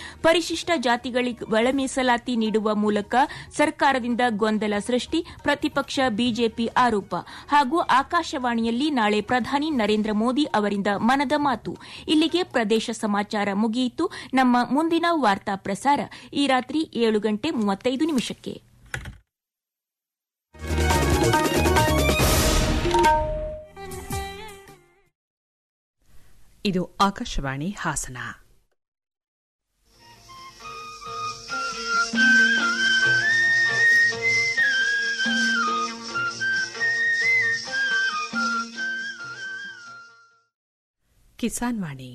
ಪರಿಶಿಷ್ಟ ಜಾತಿಗಳಿಗೆ ಒಳ ಮೀಸಲಾತಿ ನೀಡುವ ಮೂಲಕ ಸರ್ಕಾರದಿಂದ ಗೊಂದಲ ಸೃಷ್ಟಿ ಪ್ರತಿಪಕ್ಷ ಬಿಜೆಪಿ ಆರೋಪ ಹಾಗೂ ಆಕಾಶವಾಣಿಯಲ್ಲಿ ನಾಳೆ ಪ್ರಧಾನಿ ನರೇಂದ್ರ ಮೋದಿ ಅವರಿಂದ ಮನದ ಮಾತು ಇಲ್ಲಿಗೆ ಪ್ರದೇಶ ಸಮಾಚಾರ ಮುಗಿಯಿತು ನಮ್ಮ ಮುಂದಿನ ವಾರ್ತಾ ಪ್ರಸಾರ ಈ ರಾತ್ರಿ ಏಳು ಗಂಟೆ ಮೂವತ್ತೈದು ನಿಮಿಷಕ್ಕೆ ಇದು ಆಕಾಶವಾಣಿ ಹಾಸನ ಕಿಸಾನ್ ವಾಣಿ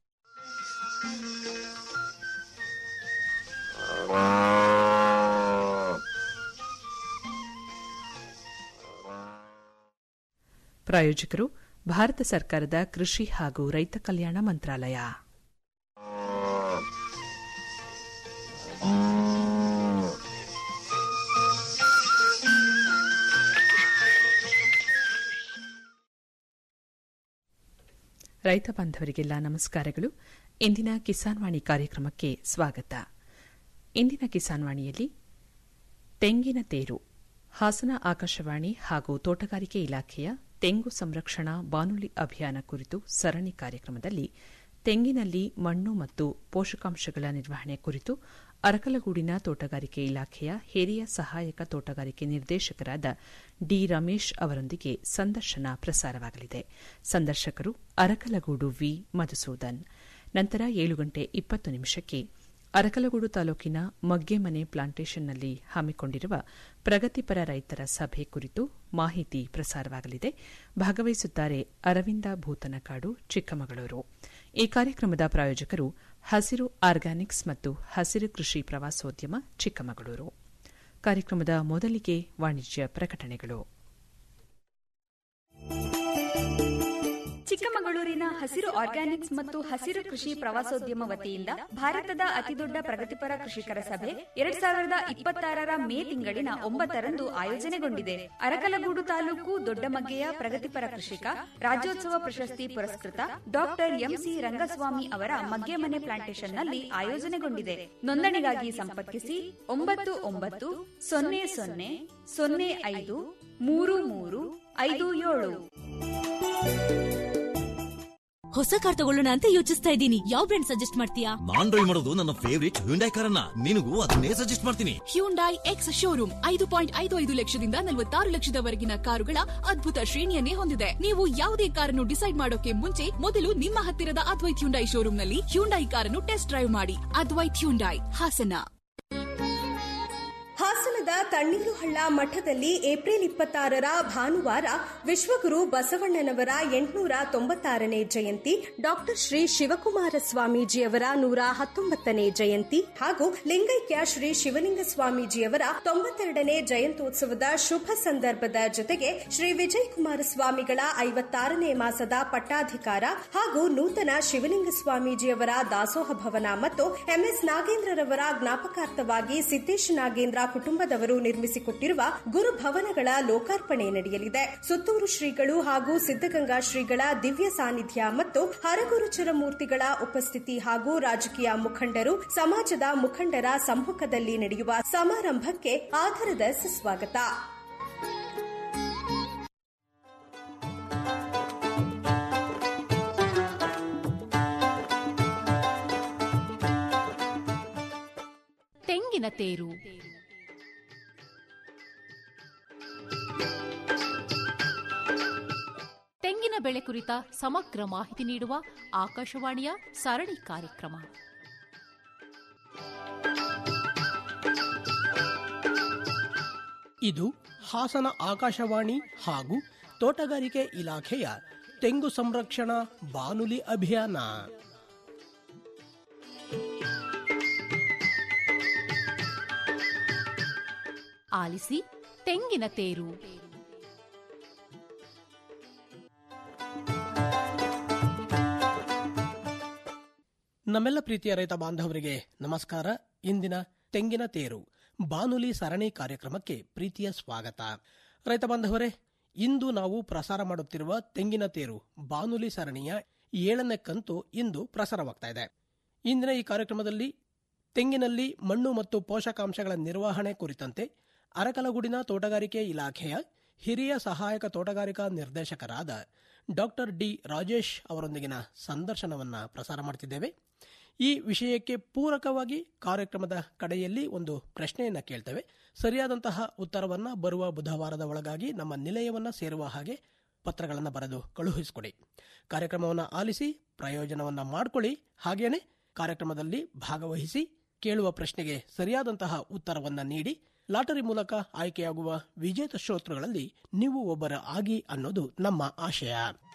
ಪ್ರಾಯೋಜಕರು ಭಾರತ ಸರ್ಕಾರದ ಕೃಷಿ ಹಾಗೂ ರೈತ ಕಲ್ಯಾಣ ಮಂತ್ರಾಲಯ ರೈತ ಬಾಂಧವರಿಗೆಲ್ಲ ನಮಸ್ಕಾರಗಳು ಇಂದಿನ ಕಿಸಾನ್ ವಾಣಿ ಕಾರ್ಯಕ್ರಮಕ್ಕೆ ಸ್ವಾಗತ ಇಂದಿನ ಕಿಸಾನ್ ವಾಣಿಯಲ್ಲಿ ತೆಂಗಿನ ತೇರು ಹಾಸನ ಆಕಾಶವಾಣಿ ಹಾಗೂ ತೋಟಗಾರಿಕೆ ಇಲಾಖೆಯ ತೆಂಗು ಸಂರಕ್ಷಣಾ ಬಾನುಲಿ ಅಭಿಯಾನ ಕುರಿತು ಸರಣಿ ಕಾರ್ಯಕ್ರಮದಲ್ಲಿ ತೆಂಗಿನಲ್ಲಿ ಮಣ್ಣು ಮತ್ತು ಪೋಷಕಾಂಶಗಳ ನಿರ್ವಹಣೆ ಕುರಿತು ಅರಕಲಗೂಡಿನ ತೋಟಗಾರಿಕೆ ಇಲಾಖೆಯ ಹಿರಿಯ ಸಹಾಯಕ ತೋಟಗಾರಿಕೆ ನಿರ್ದೇಶಕರಾದ ಡಿ ರಮೇಶ್ ಅವರೊಂದಿಗೆ ಸಂದರ್ಶನ ಪ್ರಸಾರವಾಗಲಿದೆ ಸಂದರ್ಶಕರು ಅರಕಲಗೂಡು ವಿ ಮಧುಸೂದನ್ ನಂತರ ಏಳು ಗಂಟೆ ಇಪ್ಪತ್ತು ನಿಮಿಷಕ್ಕೆ ಅರಕಲಗೂಡು ತಾಲೂಕಿನ ಮಗ್ಗೆಮನೆ ಪ್ಲಾಂಟೇಷನ್ನಲ್ಲಿ ಹಮ್ಮಿಕೊಂಡಿರುವ ಪ್ರಗತಿಪರ ರೈತರ ಸಭೆ ಕುರಿತು ಮಾಹಿತಿ ಪ್ರಸಾರವಾಗಲಿದೆ ಭಾಗವಹಿಸುತ್ತಾರೆ ಅರವಿಂದ ಭೂತನಕಾಡು ಚಿಕ್ಕಮಗಳೂರು ಈ ಕಾರ್ಯಕ್ರಮದ ಪ್ರಾಯೋಜಕರು ಹಸಿರು ಆರ್ಗ್ಯಾನಿಕ್ಸ್ ಮತ್ತು ಹಸಿರು ಕೃಷಿ ಪ್ರವಾಸೋದ್ಯಮ ಚಿಕ್ಕಮಗಳೂರು ಕಾರ್ಯಕ್ರಮದ ಮೊದಲಿಗೆ ವಾಣಿಜ್ಯ ಪ್ರಕಟಣೆಗಳು ಚಿಕ್ಕಮಗಳೂರಿನ ಹಸಿರು ಆರ್ಗ್ಯಾನಿಕ್ಸ್ ಮತ್ತು ಹಸಿರು ಕೃಷಿ ಪ್ರವಾಸೋದ್ಯಮ ವತಿಯಿಂದ ಭಾರತದ ಅತಿದೊಡ್ಡ ಪ್ರಗತಿಪರ ಕೃಷಿಕರ ಸಭೆ ಎರಡ್ ಸಾವಿರದ ಇಪ್ಪತ್ತಾರರ ಮೇ ತಿಂಗಳಿನ ಒಂಬತ್ತರಂದು ಆಯೋಜನೆಗೊಂಡಿದೆ ಅರಕಲಗೂಡು ತಾಲೂಕು ದೊಡ್ಡಮಗ್ಗೆಯ ಪ್ರಗತಿಪರ ಕೃಷಿಕ ರಾಜ್ಯೋತ್ಸವ ಪ್ರಶಸ್ತಿ ಪುರಸ್ಕೃತ ಡಾಕ್ಟರ್ ಎಂಸಿ ರಂಗಸ್ವಾಮಿ ಅವರ ಮಗ್ಗೆಮನೆ ಪ್ಲಾಂಟೇಷನ್ನಲ್ಲಿ ಆಯೋಜನೆಗೊಂಡಿದೆ ನೋಂದಣಿಗಾಗಿ ಸಂಪರ್ಕಿಸಿ ಒಂಬತ್ತು ಒಂಬತ್ತು ಸೊನ್ನೆ ಸೊನ್ನೆ ಸೊನ್ನೆ ಐದು ಮೂರು ಮೂರು ಐದು ಏಳು ಹೊಸ ಕಾರ್ ತಗೊಳ್ಳೋಣ ಅಂತ ಯೋಚಿಸ್ತಾ ಇದ್ದೀನಿ ಯಾವ ಬ್ರ್ಯಾಂಡ್ ಸಜೆಸ್ಟ್ ಮಾಡ್ತೀಯಾ ನಾನ್ ಡ್ರೈವ್ ಮಾಡೋದು ನನ್ನ ಫೇವರಿಟ್ ಹ್ಯುಂಡೈ ಕಾರನ್ನ ನಿನಗೂ ಅದನ್ನೇ ಸಜೆಸ್ಟ್ ಮಾಡ್ತೀನಿ ಹ್ಯೂಂಡೈ ಎಕ್ಸ್ ಶೋರೂಮ್ ಐದು ಪಾಯಿಂಟ್ ಐದು ಐದು ಲಕ್ಷದಿಂದ ನಲವತ್ತಾರು ಲಕ್ಷದವರೆಗಿನ ಕಾರುಗಳ ಅದ್ಭುತ ಶ್ರೇಣಿಯನ್ನೇ ಹೊಂದಿದೆ ನೀವು ಯಾವುದೇ ಕಾರನ್ನು ಡಿಸೈಡ್ ಮಾಡೋಕೆ ಮುಂಚೆ ಮೊದಲು ನಿಮ್ಮ ಹತ್ತಿರದ ಅದ್ವೈತ್ ಹ್ಯುಂಡೈ ಶೋರೂಮ್ನಲ್ಲಿ ಹ್ಯುಂಡೈ ಕಾರನ್ನು ಟೆಸ್ಟ್ ಡ್ರೈವ್ ಮಾಡಿ ಅದ್ವೈತ್ ಹ್ಯುಂಡೈ ಹಾಸನ ಹಾಸನದ ತಣ್ಣೀರು ಹಳ್ಳ ಮಠದಲ್ಲಿ ಏಪ್ರಿಲ್ ಇಪ್ಪತ್ತಾರರ ಭಾನುವಾರ ವಿಶ್ವಗುರು ಬಸವಣ್ಣನವರ ಎಂಟುನೂರ ತೊಂಬತ್ತಾರನೇ ಜಯಂತಿ ಡಾಕ್ಟರ್ ಶ್ರೀ ಶಿವಕುಮಾರ ಸ್ವಾಮೀಜಿಯವರ ನೂರ ಹತ್ತೊಂಬತ್ತನೇ ಜಯಂತಿ ಹಾಗೂ ಲಿಂಗೈಕ್ಯ ಶ್ರೀ ಶಿವಲಿಂಗ ಸ್ವಾಮೀಜಿಯವರ ತೊಂಬತ್ತೆರಡನೇ ಜಯಂತ್ಯೋತ್ಸವದ ಶುಭ ಸಂದರ್ಭದ ಜೊತೆಗೆ ಶ್ರೀ ವಿಜಯ ಕುಮಾರ ಸ್ವಾಮಿಗಳ ಐವತ್ತಾರನೇ ಮಾಸದ ಪಟ್ಟಾಧಿಕಾರ ಹಾಗೂ ನೂತನ ಶಿವಲಿಂಗ ಸ್ವಾಮೀಜಿಯವರ ದಾಸೋಹ ಭವನ ಮತ್ತು ಎಂಎಸ್ ನಾಗೇಂದ್ರರವರ ಜ್ಞಾಪಕಾರ್ಥವಾಗಿ ಸಿದ್ದೇಶ ನಾಗೇಂದ್ರ ಕುಟುಂಬದವರು ನಿರ್ಮಿಸಿಕೊಟ್ಟಿರುವ ಗುರುಭವನಗಳ ಲೋಕಾರ್ಪಣೆ ನಡೆಯಲಿದೆ ಸುತ್ತೂರು ಶ್ರೀಗಳು ಹಾಗೂ ಸಿದ್ದಗಂಗಾ ಶ್ರೀಗಳ ದಿವ್ಯ ಸಾನ್ನಿಧ್ಯ ಮತ್ತು ಹರಗುರುಚರ ಮೂರ್ತಿಗಳ ಉಪಸ್ಥಿತಿ ಹಾಗೂ ರಾಜಕೀಯ ಮುಖಂಡರು ಸಮಾಜದ ಮುಖಂಡರ ಸಮ್ಮುಖದಲ್ಲಿ ನಡೆಯುವ ಸಮಾರಂಭಕ್ಕೆ ಆಧಾರದ ಸುಸ್ವಾಗತ ತೆಂಗಿನ ತೇರು ತೆಂಗಿನ ಬೆಳೆ ಕುರಿತ ಸಮಗ್ರ ಮಾಹಿತಿ ನೀಡುವ ಆಕಾಶವಾಣಿಯ ಸರಣಿ ಕಾರ್ಯಕ್ರಮ ಇದು ಹಾಸನ ಆಕಾಶವಾಣಿ ಹಾಗೂ ತೋಟಗಾರಿಕೆ ಇಲಾಖೆಯ ತೆಂಗು ಸಂರಕ್ಷಣಾ ಬಾನುಲಿ ಅಭಿಯಾನ ಆಲಿಸಿ ತೆಂಗಿನ ತೇರು ನಮ್ಮೆಲ್ಲ ಪ್ರೀತಿಯ ರೈತ ಬಾಂಧವರಿಗೆ ನಮಸ್ಕಾರ ಇಂದಿನ ತೆಂಗಿನ ತೇರು ಬಾನುಲಿ ಸರಣಿ ಕಾರ್ಯಕ್ರಮಕ್ಕೆ ಪ್ರೀತಿಯ ಸ್ವಾಗತ ರೈತ ಬಾಂಧವರೇ ಇಂದು ನಾವು ಪ್ರಸಾರ ಮಾಡುತ್ತಿರುವ ತೆಂಗಿನ ತೇರು ಬಾನುಲಿ ಸರಣಿಯ ಏಳನೇ ಕಂತು ಇಂದು ಪ್ರಸಾರವಾಗ್ತಾ ಇದೆ ಇಂದಿನ ಈ ಕಾರ್ಯಕ್ರಮದಲ್ಲಿ ತೆಂಗಿನಲ್ಲಿ ಮಣ್ಣು ಮತ್ತು ಪೋಷಕಾಂಶಗಳ ನಿರ್ವಹಣೆ ಕುರಿತಂತೆ ಅರಕಲಗೂಡಿನ ತೋಟಗಾರಿಕೆ ಇಲಾಖೆಯ ಹಿರಿಯ ಸಹಾಯಕ ತೋಟಗಾರಿಕಾ ನಿರ್ದೇಶಕರಾದ ಡಾಕ್ಟರ್ ಡಿ ರಾಜೇಶ್ ಅವರೊಂದಿಗಿನ ಸಂದರ್ಶನವನ್ನ ಪ್ರಸಾರ ಮಾಡ್ತಿದ್ದೇವೆ ಈ ವಿಷಯಕ್ಕೆ ಪೂರಕವಾಗಿ ಕಾರ್ಯಕ್ರಮದ ಕಡೆಯಲ್ಲಿ ಒಂದು ಪ್ರಶ್ನೆಯನ್ನ ಕೇಳ್ತೇವೆ ಸರಿಯಾದಂತಹ ಉತ್ತರವನ್ನ ಬರುವ ಬುಧವಾರದ ಒಳಗಾಗಿ ನಮ್ಮ ನಿಲಯವನ್ನ ಸೇರುವ ಹಾಗೆ ಪತ್ರಗಳನ್ನು ಬರೆದು ಕಳುಹಿಸಿಕೊಡಿ ಕಾರ್ಯಕ್ರಮವನ್ನು ಆಲಿಸಿ ಪ್ರಯೋಜನವನ್ನ ಮಾಡಿಕೊಳ್ಳಿ ಹಾಗೇನೆ ಕಾರ್ಯಕ್ರಮದಲ್ಲಿ ಭಾಗವಹಿಸಿ ಕೇಳುವ ಪ್ರಶ್ನೆಗೆ ಸರಿಯಾದಂತಹ ಉತ್ತರವನ್ನ ನೀಡಿ ಲಾಟರಿ ಮೂಲಕ ಆಯ್ಕೆಯಾಗುವ ವಿಜೇತ ಶ್ರೋತೃಗಳಲ್ಲಿ ನೀವು ಒಬ್ಬರ ಆಗಿ ಅನ್ನೋದು ನಮ್ಮ ಆಶಯ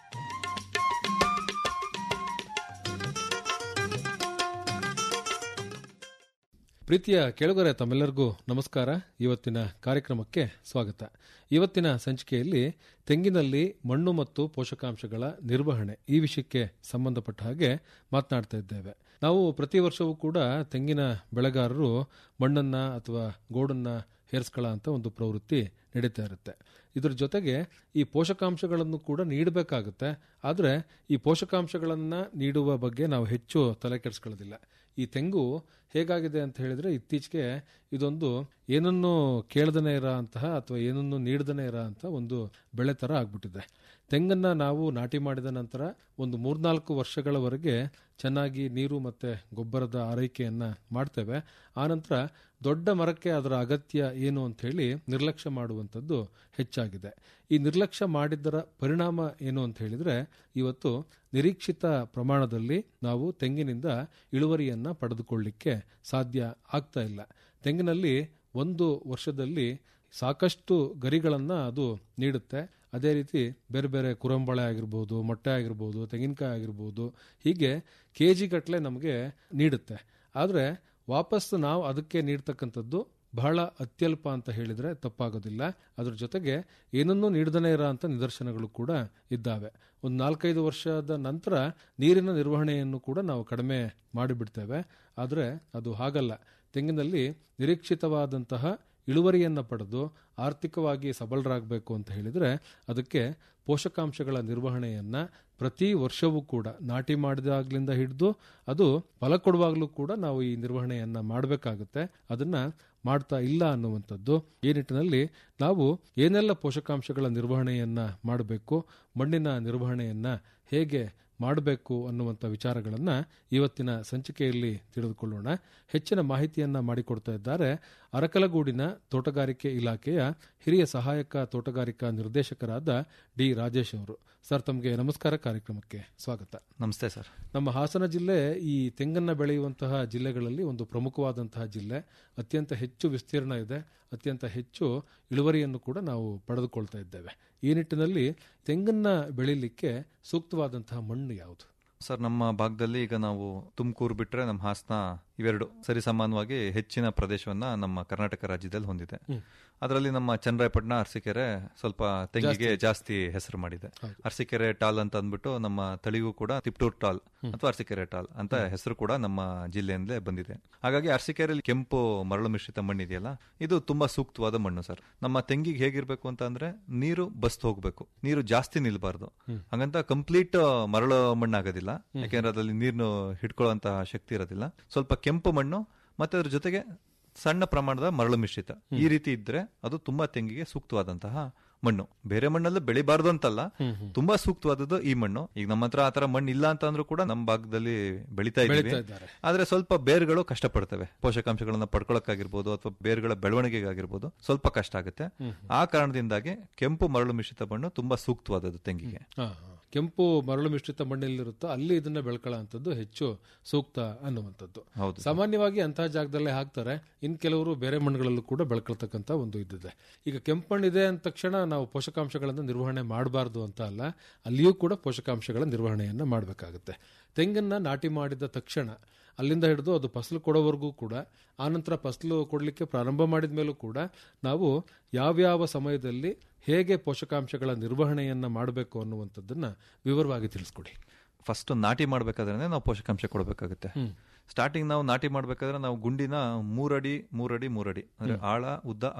ಪ್ರೀತಿಯ ಕೆಳಗರೆ ತಮ್ಮೆಲ್ಲರಿಗೂ ನಮಸ್ಕಾರ ಇವತ್ತಿನ ಕಾರ್ಯಕ್ರಮಕ್ಕೆ ಸ್ವಾಗತ ಇವತ್ತಿನ ಸಂಚಿಕೆಯಲ್ಲಿ ತೆಂಗಿನಲ್ಲಿ ಮಣ್ಣು ಮತ್ತು ಪೋಷಕಾಂಶಗಳ ನಿರ್ವಹಣೆ ಈ ವಿಷಯಕ್ಕೆ ಸಂಬಂಧಪಟ್ಟ ಹಾಗೆ ಮಾತನಾಡ್ತಾ ಇದ್ದೇವೆ ನಾವು ಪ್ರತಿ ವರ್ಷವೂ ಕೂಡ ತೆಂಗಿನ ಬೆಳೆಗಾರರು ಮಣ್ಣನ್ನ ಅಥವಾ ಗೋಡನ್ನ ಹೇರಿಸ್ಕೊಳ್ಳೋ ಅಂತ ಒಂದು ಪ್ರವೃತ್ತಿ ನಡೀತಾ ಇರುತ್ತೆ ಇದ್ರ ಜೊತೆಗೆ ಈ ಪೋಷಕಾಂಶಗಳನ್ನು ಕೂಡ ನೀಡಬೇಕಾಗುತ್ತೆ ಆದರೆ ಈ ಪೋಷಕಾಂಶಗಳನ್ನು ನೀಡುವ ಬಗ್ಗೆ ನಾವು ಹೆಚ್ಚು ತಲೆ ಕೆಡಿಸ್ಕೊಳ್ಳೋದಿಲ್ಲ ಈ ತೆಂಗು ಹೇಗಾಗಿದೆ ಅಂತ ಹೇಳಿದ್ರೆ ಇತ್ತೀಚೆಗೆ ಇದೊಂದು ಏನನ್ನು ಕೇಳ್ದನೇ ಇರೋ ಅಂತಹ ಅಥವಾ ಏನನ್ನು ನೀಡದನೇ ಇರೋ ಅಂತ ಒಂದು ಬೆಳೆ ತರ ಆಗ್ಬಿಟ್ಟಿದೆ ತೆಂಗನ್ನ ನಾವು ನಾಟಿ ಮಾಡಿದ ನಂತರ ಒಂದು ಮೂರ್ನಾಲ್ಕು ವರ್ಷಗಳವರೆಗೆ ಚೆನ್ನಾಗಿ ನೀರು ಮತ್ತೆ ಗೊಬ್ಬರದ ಆರೈಕೆಯನ್ನ ಮಾಡ್ತೇವೆ ಆನಂತರ ದೊಡ್ಡ ಮರಕ್ಕೆ ಅದರ ಅಗತ್ಯ ಏನು ಅಂತ ಹೇಳಿ ನಿರ್ಲಕ್ಷ್ಯ ಮಾಡುವಂಥದ್ದು ಹೆಚ್ಚಾಗಿದೆ ಈ ನಿರ್ಲಕ್ಷ್ಯ ಮಾಡಿದ್ದರ ಪರಿಣಾಮ ಏನು ಅಂತ ಹೇಳಿದ್ರೆ ಇವತ್ತು ನಿರೀಕ್ಷಿತ ಪ್ರಮಾಣದಲ್ಲಿ ನಾವು ತೆಂಗಿನಿಂದ ಇಳುವರಿಯನ್ನ ಪಡೆದುಕೊಳ್ಳಿಕ್ಕೆ ಸಾಧ್ಯ ಆಗ್ತಾ ಇಲ್ಲ ತೆಂಗಿನಲ್ಲಿ ಒಂದು ವರ್ಷದಲ್ಲಿ ಸಾಕಷ್ಟು ಗರಿಗಳನ್ನ ಅದು ನೀಡುತ್ತೆ ಅದೇ ರೀತಿ ಬೇರೆ ಬೇರೆ ಕುರಂಬಳೆ ಆಗಿರ್ಬೋದು ಮೊಟ್ಟೆ ಆಗಿರ್ಬೋದು ತೆಂಗಿನಕಾಯಿ ಆಗಿರ್ಬೋದು ಹೀಗೆ ಕೆ ಜಿ ಗಟ್ಟಲೆ ನಮಗೆ ನೀಡುತ್ತೆ ಆದರೆ ವಾಪಸ್ ನಾವು ಅದಕ್ಕೆ ನೀಡ್ತಕ್ಕಂಥದ್ದು ಬಹಳ ಅತ್ಯಲ್ಪ ಅಂತ ಹೇಳಿದ್ರೆ ತಪ್ಪಾಗೋದಿಲ್ಲ ಅದ್ರ ಜೊತೆಗೆ ಏನನ್ನೂ ನೀಡದನೇ ಇರೋ ಅಂತ ನಿದರ್ಶನಗಳು ಕೂಡ ಇದ್ದಾವೆ ಒಂದು ನಾಲ್ಕೈದು ವರ್ಷದ ನಂತರ ನೀರಿನ ನಿರ್ವಹಣೆಯನ್ನು ಕೂಡ ನಾವು ಕಡಿಮೆ ಮಾಡಿಬಿಡ್ತೇವೆ ಆದರೆ ಅದು ಹಾಗಲ್ಲ ತೆಂಗಿನಲ್ಲಿ ನಿರೀಕ್ಷಿತವಾದಂತಹ ಇಳುವರಿಯನ್ನು ಪಡೆದು ಆರ್ಥಿಕವಾಗಿ ಸಬಲರಾಗಬೇಕು ಅಂತ ಹೇಳಿದ್ರೆ ಅದಕ್ಕೆ ಪೋಷಕಾಂಶಗಳ ನಿರ್ವಹಣೆಯನ್ನ ಪ್ರತಿ ವರ್ಷವೂ ಕೂಡ ನಾಟಿ ಮಾಡಿದಾಗ್ಲಿಂದ ಹಿಡಿದು ಅದು ಫಲ ಕೊಡುವಾಗಲೂ ಕೂಡ ನಾವು ಈ ನಿರ್ವಹಣೆಯನ್ನ ಮಾಡಬೇಕಾಗುತ್ತೆ ಅದನ್ನ ಮಾಡ್ತಾ ಇಲ್ಲ ಅನ್ನುವಂಥದ್ದು ಈ ನಿಟ್ಟಿನಲ್ಲಿ ನಾವು ಏನೆಲ್ಲ ಪೋಷಕಾಂಶಗಳ ನಿರ್ವಹಣೆಯನ್ನ ಮಾಡಬೇಕು ಮಣ್ಣಿನ ನಿರ್ವಹಣೆಯನ್ನ ಹೇಗೆ ಮಾಡಬೇಕು ಅನ್ನುವಂಥ ವಿಚಾರಗಳನ್ನ ಇವತ್ತಿನ ಸಂಚಿಕೆಯಲ್ಲಿ ತಿಳಿದುಕೊಳ್ಳೋಣ ಹೆಚ್ಚಿನ ಮಾಹಿತಿಯನ್ನ ಮಾಡಿಕೊಡ್ತಾ ಇದ್ದಾರೆ ಅರಕಲಗೂಡಿನ ತೋಟಗಾರಿಕೆ ಇಲಾಖೆಯ ಹಿರಿಯ ಸಹಾಯಕ ತೋಟಗಾರಿಕಾ ನಿರ್ದೇಶಕರಾದ ಡಿ ರಾಜೇಶ್ ಅವರು ಸರ್ ತಮಗೆ ನಮಸ್ಕಾರ ಕಾರ್ಯಕ್ರಮಕ್ಕೆ ಸ್ವಾಗತ ನಮಸ್ತೆ ಸರ್ ನಮ್ಮ ಹಾಸನ ಜಿಲ್ಲೆ ಈ ತೆಂಗನ್ನ ಬೆಳೆಯುವಂತಹ ಜಿಲ್ಲೆಗಳಲ್ಲಿ ಒಂದು ಪ್ರಮುಖವಾದಂತಹ ಜಿಲ್ಲೆ ಅತ್ಯಂತ ಹೆಚ್ಚು ವಿಸ್ತೀರ್ಣ ಇದೆ ಅತ್ಯಂತ ಹೆಚ್ಚು ಇಳುವರಿಯನ್ನು ಕೂಡ ನಾವು ಪಡೆದುಕೊಳ್ತಾ ಇದ್ದೇವೆ ಈ ನಿಟ್ಟಿನಲ್ಲಿ ತೆಂಗನ್ನ ಬೆಳೀಲಿಕ್ಕೆ ಸೂಕ್ತವಾದಂತಹ ಮಣ್ಣು ಯಾವುದು ಸರ್ ನಮ್ಮ ಭಾಗದಲ್ಲಿ ಈಗ ನಾವು ತುಮಕೂರು ಬಿಟ್ರೆ ನಮ್ಮ ಹಾಸನ ಇವೆರಡು ಸರಿಸಮಾನವಾಗಿ ಹೆಚ್ಚಿನ ಪ್ರದೇಶವನ್ನ ನಮ್ಮ ಕರ್ನಾಟಕ ರಾಜ್ಯದಲ್ಲಿ ಹೊಂದಿದೆ ಅದರಲ್ಲಿ ನಮ್ಮ ಚನ್ನರಾಯಪಟ್ಟಣ ಅರಸೀಕೆರೆ ಸ್ವಲ್ಪ ತೆಂಗಿಗೆ ಜಾಸ್ತಿ ಹೆಸರು ಮಾಡಿದೆ ಅರಸೀಕೆರೆ ಟಾಲ್ ಅಂತ ಅಂದ್ಬಿಟ್ಟು ನಮ್ಮ ತಳಿಗೂ ಕೂಡ ತಿಪ್ಟೂರ್ ಟಾಲ್ ಅಥವಾ ಅರಸೀಕೆರೆ ಟಾಲ್ ಅಂತ ಹೆಸರು ಕೂಡ ನಮ್ಮ ಜಿಲ್ಲೆಯಿಂದಲೇ ಬಂದಿದೆ ಹಾಗಾಗಿ ಅರಸೀಕೆರೆಯಲ್ಲಿ ಕೆಂಪು ಮರಳು ಮಿಶ್ರಿತ ಮಣ್ಣು ಇದೆಯಲ್ಲ ಇದು ತುಂಬಾ ಸೂಕ್ತವಾದ ಮಣ್ಣು ಸರ್ ನಮ್ಮ ತೆಂಗಿಗೆ ಹೇಗಿರ್ಬೇಕು ಅಂತ ಅಂದ್ರೆ ನೀರು ಬಸ್ತ್ ಹೋಗ್ಬೇಕು ನೀರು ಜಾಸ್ತಿ ನಿಲ್ಬಾರ್ದು ಹಾಗಂತ ಕಂಪ್ಲೀಟ್ ಮರಳು ಮಣ್ಣಾಗೋದಿಲ್ಲ ಯಾಕೆಂದ್ರೆ ಅದರಲ್ಲಿ ನೀರ್ನು ಹಿಡ್ಕೊಳ್ಳುವಂತಹ ಶಕ್ತಿ ಇರೋದಿಲ್ಲ ಸ್ವಲ್ಪ ಕೆಂಪು ಮಣ್ಣು ಮತ್ತೆ ಅದ್ರ ಜೊತೆಗೆ ಸಣ್ಣ ಪ್ರಮಾಣದ ಮರಳು ಮಿಶ್ರಿತ ಈ ರೀತಿ ಇದ್ರೆ ಅದು ತುಂಬಾ ತೆಂಗಿಗೆ ಸೂಕ್ತವಾದಂತಹ ಮಣ್ಣು ಬೇರೆ ಮಣ್ಣಲ್ಲೂ ಬೆಳಿಬಾರ್ದು ಅಂತಲ್ಲ ತುಂಬಾ ಸೂಕ್ತವಾದದ್ದು ಈ ಮಣ್ಣು ಈಗ ನಮ್ಮ ಹತ್ರ ಆತರ ಮಣ್ಣು ಇಲ್ಲ ಅಂತ ಅಂದ್ರೂ ಕೂಡ ನಮ್ಮ ಭಾಗದಲ್ಲಿ ಬೆಳಿತಾ ಇದ್ದೀವಿ ಬೆಳೀತಾ ಇದ್ದಾರೆ. ಆದ್ರೆ ಸ್ವಲ್ಪ ಬೇರುಗಳು ಕಷ್ಟಪಡ್ತವೆ ಪೋಷಕಾಂಶಗಳನ್ನ ಪಡ್ಕೊಳಕ್ಕಾಗಿರ್ಬೋದು ಅಥವಾ ಬೇರುಗಳ ಬೆಳವಣಿಗೆಗಾಗಿರ್ಬೋದು ಸ್ವಲ್ಪ ಕಷ್ಟ ಆಗುತ್ತೆ ಆ ಕಾರಣದಿಂದಾಗಿ ಕೆಂಪು ಮರಳು ಮಿಶ್ರಿತ ಮಣ್ಣು ತುಂಬಾ ಸೂಕ್ತವಾದದ್ದು ತೆಂಗಿಗೆ ಹಾ, ಹಾ. ಕೆಂಪು ಮರಳು ಮಿಶ್ರಿತ ಮಣ್ಣಲ್ಲಿರುತ್ತೋ ಅಲ್ಲಿ ಇದನ್ನ ಬೆಳ್ಕೊಳ್ಳೋ ಹೆಚ್ಚು ಸೂಕ್ತ ಅನ್ನುವಂಥದ್ದು ಹೌದು ಸಾಮಾನ್ಯವಾಗಿ ಅಂತಹ ಜಾಗದಲ್ಲೇ ಹಾಕ್ತಾರೆ ಇನ್ ಕೆಲವರು ಬೇರೆ ಮಣ್ಣುಗಳಲ್ಲೂ ಕೂಡ ಬೆಳ್ಕೊಳ್ತಕ್ಕಂಥ ಒಂದು ಇದ್ದಿದೆ ಈಗ ಕೆಂಪು ಮಣ್ಣಿದೆ ಅಂದ ತಕ್ಷಣ ನಾವು ಪೋಷಕಾಂಶಗಳನ್ನು ನಿರ್ವಹಣೆ ಮಾಡಬಾರ್ದು ಅಂತ ಅಲ್ಲ ಅಲ್ಲಿಯೂ ಕೂಡ ಪೋಷಕಾಂಶಗಳ ನಿರ್ವಹಣೆಯನ್ನ ಮಾಡಬೇಕಾಗುತ್ತೆ ತೆಂಗನ್ನ ನಾಟಿ ಮಾಡಿದ ತಕ್ಷಣ ಅಲ್ಲಿಂದ ಹಿಡಿದು ಅದು ಫಸಲು ಕೊಡೋವರೆಗೂ ಕೂಡ ಆನಂತರ ಫಸಲು ಕೊಡಲಿಕ್ಕೆ ಪ್ರಾರಂಭ ಮಾಡಿದ ಮೇಲೂ ಕೂಡ ನಾವು ಯಾವ್ಯಾವ ಸಮಯದಲ್ಲಿ ಹೇಗೆ ಪೋಷಕಾಂಶಗಳ ನಿರ್ವಹಣೆಯನ್ನ ಮಾಡಬೇಕು ಅನ್ನುವಂಥದ್ದನ್ನ ವಿವರವಾಗಿ ತಿಳಿಸ್ಕೊಡಿ ಫಸ್ಟ್ ನಾಟಿ ಮಾಡ್ಬೇಕಾದ್ರೆ ನಾವು ಪೋಷಕಾಂಶ ಕೊಡಬೇಕಾಗುತ್ತೆ ಸ್ಟಾರ್ಟಿಂಗ್ ನಾವು ನಾಟಿ ಮಾಡ್ಬೇಕಾದ್ರೆ ನಾವು ಗುಂಡಿನ ಮೂರಡಿ ಮೂರಡಿ ಮೂರಡಿ ಅಂದ್ರೆ ಆಳ ಉದ್ದ ಅಗಲ